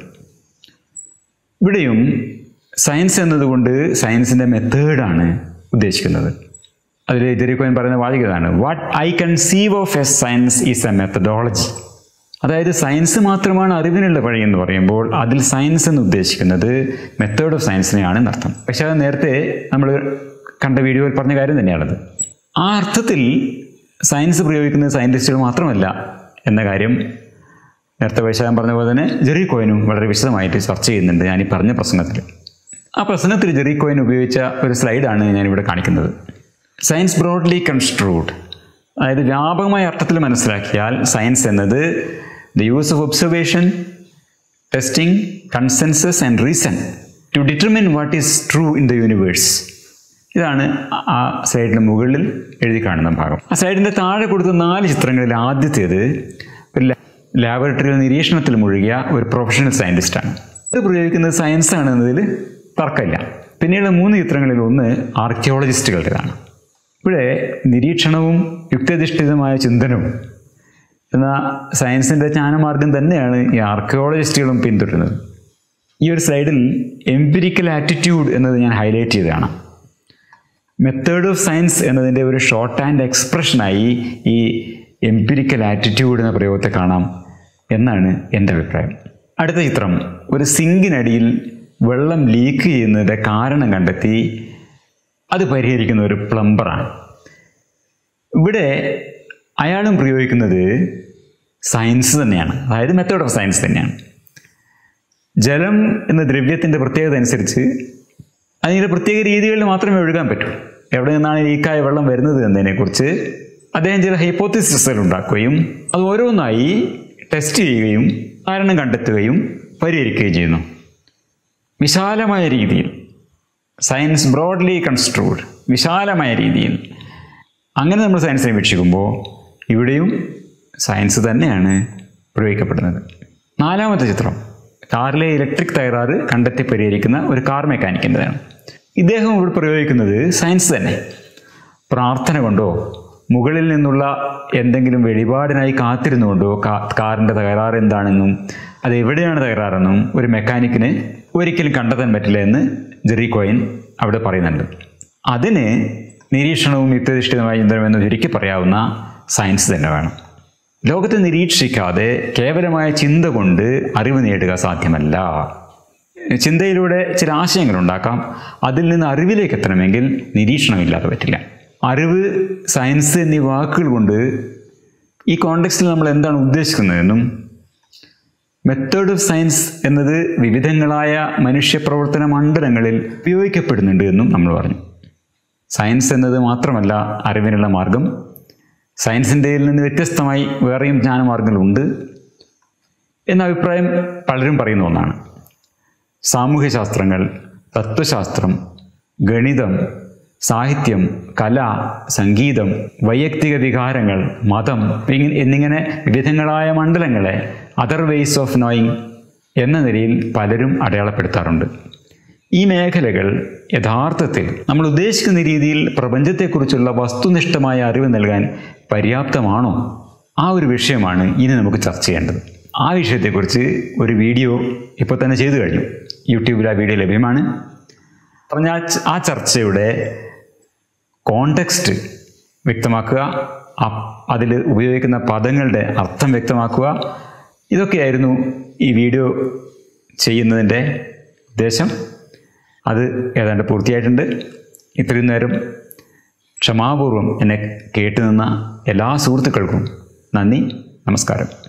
ഇവിടെയും സയൻസ് എന്നതുകൊണ്ട് സയൻസിൻ്റെ മെത്തേഡാണ് ഉദ്ദേശിക്കുന്നത് അതിൽ ജെറിക്കോയിൻ പറയുന്ന വാചികതാണ് what I conceive of a science is a methodology അതായത് സയൻസ് മാത്രമാണ് അറിവിനുള്ള വഴി എന്ന് പറയുമ്പോൾ അതിൽ സയൻസ് എന്ന് ഉദ്ദേശിക്കുന്നത് മെത്തേഡ് ഓഫ് സയൻസിനെയാണ് എന്നർത്ഥം പക്ഷേ അത് നേരത്തെ നമ്മൾ കണ്ട വീഡിയോയിൽ പറഞ്ഞ കാര്യം തന്നെയാണത് ആ അർത്ഥത്തിൽ സയൻസ് പ്രയോഗിക്കുന്നത് സയൻറ്റിസ്റ്റുകൾ മാത്രമല്ല എന്ന കാര്യം നേരത്തെ വൈശാഖം പറഞ്ഞ പോലെ തന്നെ ജെറി കോയിനും വളരെ വിശദമായിട്ട് ചർച്ച ചെയ്യുന്നുണ്ട് ഞാൻ ഈ പറഞ്ഞ പ്രസംഗത്തിൽ ആ പ്രസംഗത്തിൽ ജെറി കോയിൻ ഉപയോഗിച്ച ഒരു സ്ലൈഡാണ് ഞാനിവിടെ കാണിക്കുന്നത് സയൻസ് ബ്രോഡ്ലി കൺസ്ട്രൂഡ് അതായത് വ്യാപകമായ അർത്ഥത്തിൽ മനസ്സിലാക്കിയാൽ സയൻസ് എന്നത് the use of observation testing consensus and reason to determine what is true in the universe ഇതാണ് ആ- ആ സ്ലൈഡിന് മുകളിൽ എഴുതി കാണുന്ന ഭാഗം ആ സ്ലൈഡിൻ്റെ താഴെ കൊടുത്ത നാല് ചിത്രങ്ങളിൽ ആദ്യത്തേത് ഒരു ലാ- ലാബറട്ടറിയിൽ നിരീക്ഷണത്തിൽ മുഴുകിയ ഒരു പ്രൊഫഷണൽ സയൻറ്റിസ്റ്റാണ് ഇത് പ്രയോഗിക്കുന്നത് സയൻസാണ് എന്നതിൽ തർക്കമില്ല പിന്നീട് മൂന്ന് ചിത്രങ്ങളിൽ ഒന്ന് ആർക്കിയോളജിസ്റ്റുകളുടേതാണ് ഇവിടെ നിരീക്ഷണവും യുക്തിയധിഷ്ഠിതമായ ചിന്തനവും എന്ന സയൻസിൻ്റെ ജ്ഞാനമാർഗം തന്നെയാണ് ഈ ആർക്കിയോളജിസ്റ്റുകളും പിന്തുടരുന്നത് ഈ ഒരു സ്ലൈഡിൽ എംപിരിക്കൽ ആറ്റിറ്റ്യൂഡ് എന്നത് ഞാൻ ഹൈലൈറ്റ് ചെയ്തതാണ് മെത്തേഡ് ഓഫ് സയൻസ് എന്നതിൻ്റെ ഒരു ഷോർട്ട് ആൻഡ് എക്സ്പ്രഷനായി ഈ എംപിരിക്കൽ ആറ്റിറ്റ്യൂഡ് എന്ന പ്രയോഗത്തെ കാണാം എന്നാണ് എൻ്റെ അഭിപ്രായം അടുത്ത ചിത്രം ഒരു സിങ്കിനടിയിൽ വെള്ളം ലീക്ക് ചെയ്യുന്നതിൻ്റെ കാരണം കണ്ടെത്തി അത് പരിഹരിക്കുന്ന ഒരു പ്ലംബറാണ് ഇവിടെ അയാളും പ്രയോഗിക്കുന്നത് സയൻസ് തന്നെയാണ് അതായത് മെത്തേഡ് ഓഫ് സയൻസ് തന്നെയാണ് ജലം എന്ന ദ്രവ്യത്തിൻ്റെ പ്രത്യേകത അനുസരിച്ച് അതിൻ്റെ പ്രത്യേക രീതികളിൽ മാത്രമേ ഒഴുകാൻ പറ്റൂ എവിടെ നിന്നാണ് ലീക്കായ വെള്ളം വരുന്നത് എന്നതിനെക്കുറിച്ച് അദ്ദേഹം ചില ഹൈപ്പോത്തിസിസുകൾ ഉണ്ടാക്കുകയും അത് ഓരോന്നായി ടെസ്റ്റ് ചെയ്യുകയും കാരണം കണ്ടെത്തുകയും പരിഹരിക്കുകയും ചെയ്യുന്നു വിശാലമായ രീതിയിൽ സയൻസ് ബ്രോഡ്ലി കൺസ്ട്രൂഡ് വിശാലമായ രീതിയിൽ അങ്ങനെ നമ്മൾ സയൻസിനെ വീക്ഷിക്കുമ്പോൾ ഇവിടെയും സയൻസ് തന്നെയാണ് പ്രയോഗിക്കപ്പെടുന്നത് നാലാമത്തെ ചിത്രം കാറിലെ ഇലക്ട്രിക് തകരാറ് കണ്ടെത്തി പരിഹരിക്കുന്ന ഒരു കാർ മെക്കാനിക്കിൻ്റെതാണ് ഇദ്ദേഹം ഇവിടെ പ്രയോഗിക്കുന്നത് സയൻസ് തന്നെ പ്രാർത്ഥന കൊണ്ടോ മുകളിൽ നിന്നുള്ള എന്തെങ്കിലും വെളിപാടിനായി കാത്തിരുന്നുകൊണ്ടോ കാ കാറിൻ്റെ തകരാറ് എന്താണെന്നും അത് എവിടെയാണ് തകരാറെന്നും ഒരു മെക്കാനിക്കിന് ഒരിക്കലും കണ്ടെത്താൻ പറ്റില്ല എന്ന് ജെറി കോയിൻ അവിടെ പറയുന്നുണ്ട് അതിന് നിരീക്ഷണവും യുക്തിയധിഷ്ഠിതമായ ചിന്തനമെന്ന് ചുരുക്കി പറയാവുന്ന സയൻസ് തന്നെ വേണം ലോകത്തെ നിരീക്ഷിക്കാതെ കേവലമായ ചിന്ത കൊണ്ട് അറിവ് നേടുക സാധ്യമല്ല ചിന്തയിലൂടെ ചില ആശയങ്ങൾ ഉണ്ടാക്കാം അതിൽ നിന്ന് അറിവിലേക്ക് എത്തണമെങ്കിൽ നിരീക്ഷണമില്ലാതെ പറ്റില്ല അറിവ് സയൻസ് എന്നീ വാക്കുകൾ കൊണ്ട് ഈ കോണ്ടെക്സ്റ്റിൽ നമ്മൾ എന്താണ് ഉദ്ദേശിക്കുന്നതെന്നും മെത്തേഡ് ഓഫ് സയൻസ് എന്നത് വിവിധങ്ങളായ മനുഷ്യപ്രവർത്തന മണ്ഡലങ്ങളിൽ ഉപയോഗിക്കപ്പെടുന്നുണ്ട് എന്നും നമ്മൾ പറഞ്ഞു സയൻസ് എന്നത് മാത്രമല്ല അറിവിനുള്ള മാർഗം സയൻസിൻ്റെയിൽ നിന്ന് വ്യത്യസ്തമായി വേറെയും ജ്ഞാനമാർഗങ്ങളുണ്ട് എന്ന അഭിപ്രായം പലരും പറയുന്ന ഒന്നാണ് സാമൂഹ്യശാസ്ത്രങ്ങൾ തത്വശാസ്ത്രം ഗണിതം സാഹിത്യം കല സംഗീതം വൈയക്തിക വികാരങ്ങൾ മതം ഇങ്ങ- എന്നിങ്ങനെ വിവിധങ്ങളായ മണ്ഡലങ്ങളെ അതർ വേസ് ഓഫ് നോയിങ് എന്ന നിലയിൽ പലരും അടയാളപ്പെടുത്താറുണ്ട് ഈ മേഖലകൾ യഥാർത്ഥത്തിൽ നമ്മൾ ഉദ്ദേശിക്കുന്ന രീതിയിൽ പ്രപഞ്ചത്തെക്കുറിച്ചുള്ള വസ്തുനിഷ്ഠമായ അറിവ് നൽകാൻ പര്യാപ്തമാണോ ആ ഒരു വിഷയമാണ് ഇനി നമുക്ക് ചർച്ച ചെയ്യേണ്ടത് ആ വിഷയത്തെക്കുറിച്ച് ഒരു വീഡിയോ ഇപ്പോൾ തന്നെ ചെയ്തു കഴിഞ്ഞു യൂട്യൂബിൽ ആ വീഡിയോ ലഭ്യമാണ് പറഞ്ഞ ആ ച- ആ ചർച്ചയുടെ കോണ്ടെക്സ്റ്റ് വ്യക്തമാക്കുക അതിൽ ഉപയോഗിക്കുന്ന പദങ്ങളുടെ അർത്ഥം വ്യക്തമാക്കുക ഇതൊക്കെയായിരുന്നു ഈ വീഡിയോ ചെയ്യുന്നതിൻ്റെ ഉദ്ദേശം അത് ഏതാണ്ട് പൂർത്തിയായിട്ടുണ്ട് ഇത്രയും നേരം ക്ഷമാപൂർവം എന്നെ കേട്ടുനിന്ന എല്ലാ സുഹൃത്തുക്കൾക്കും നന്ദി നമസ്കാരം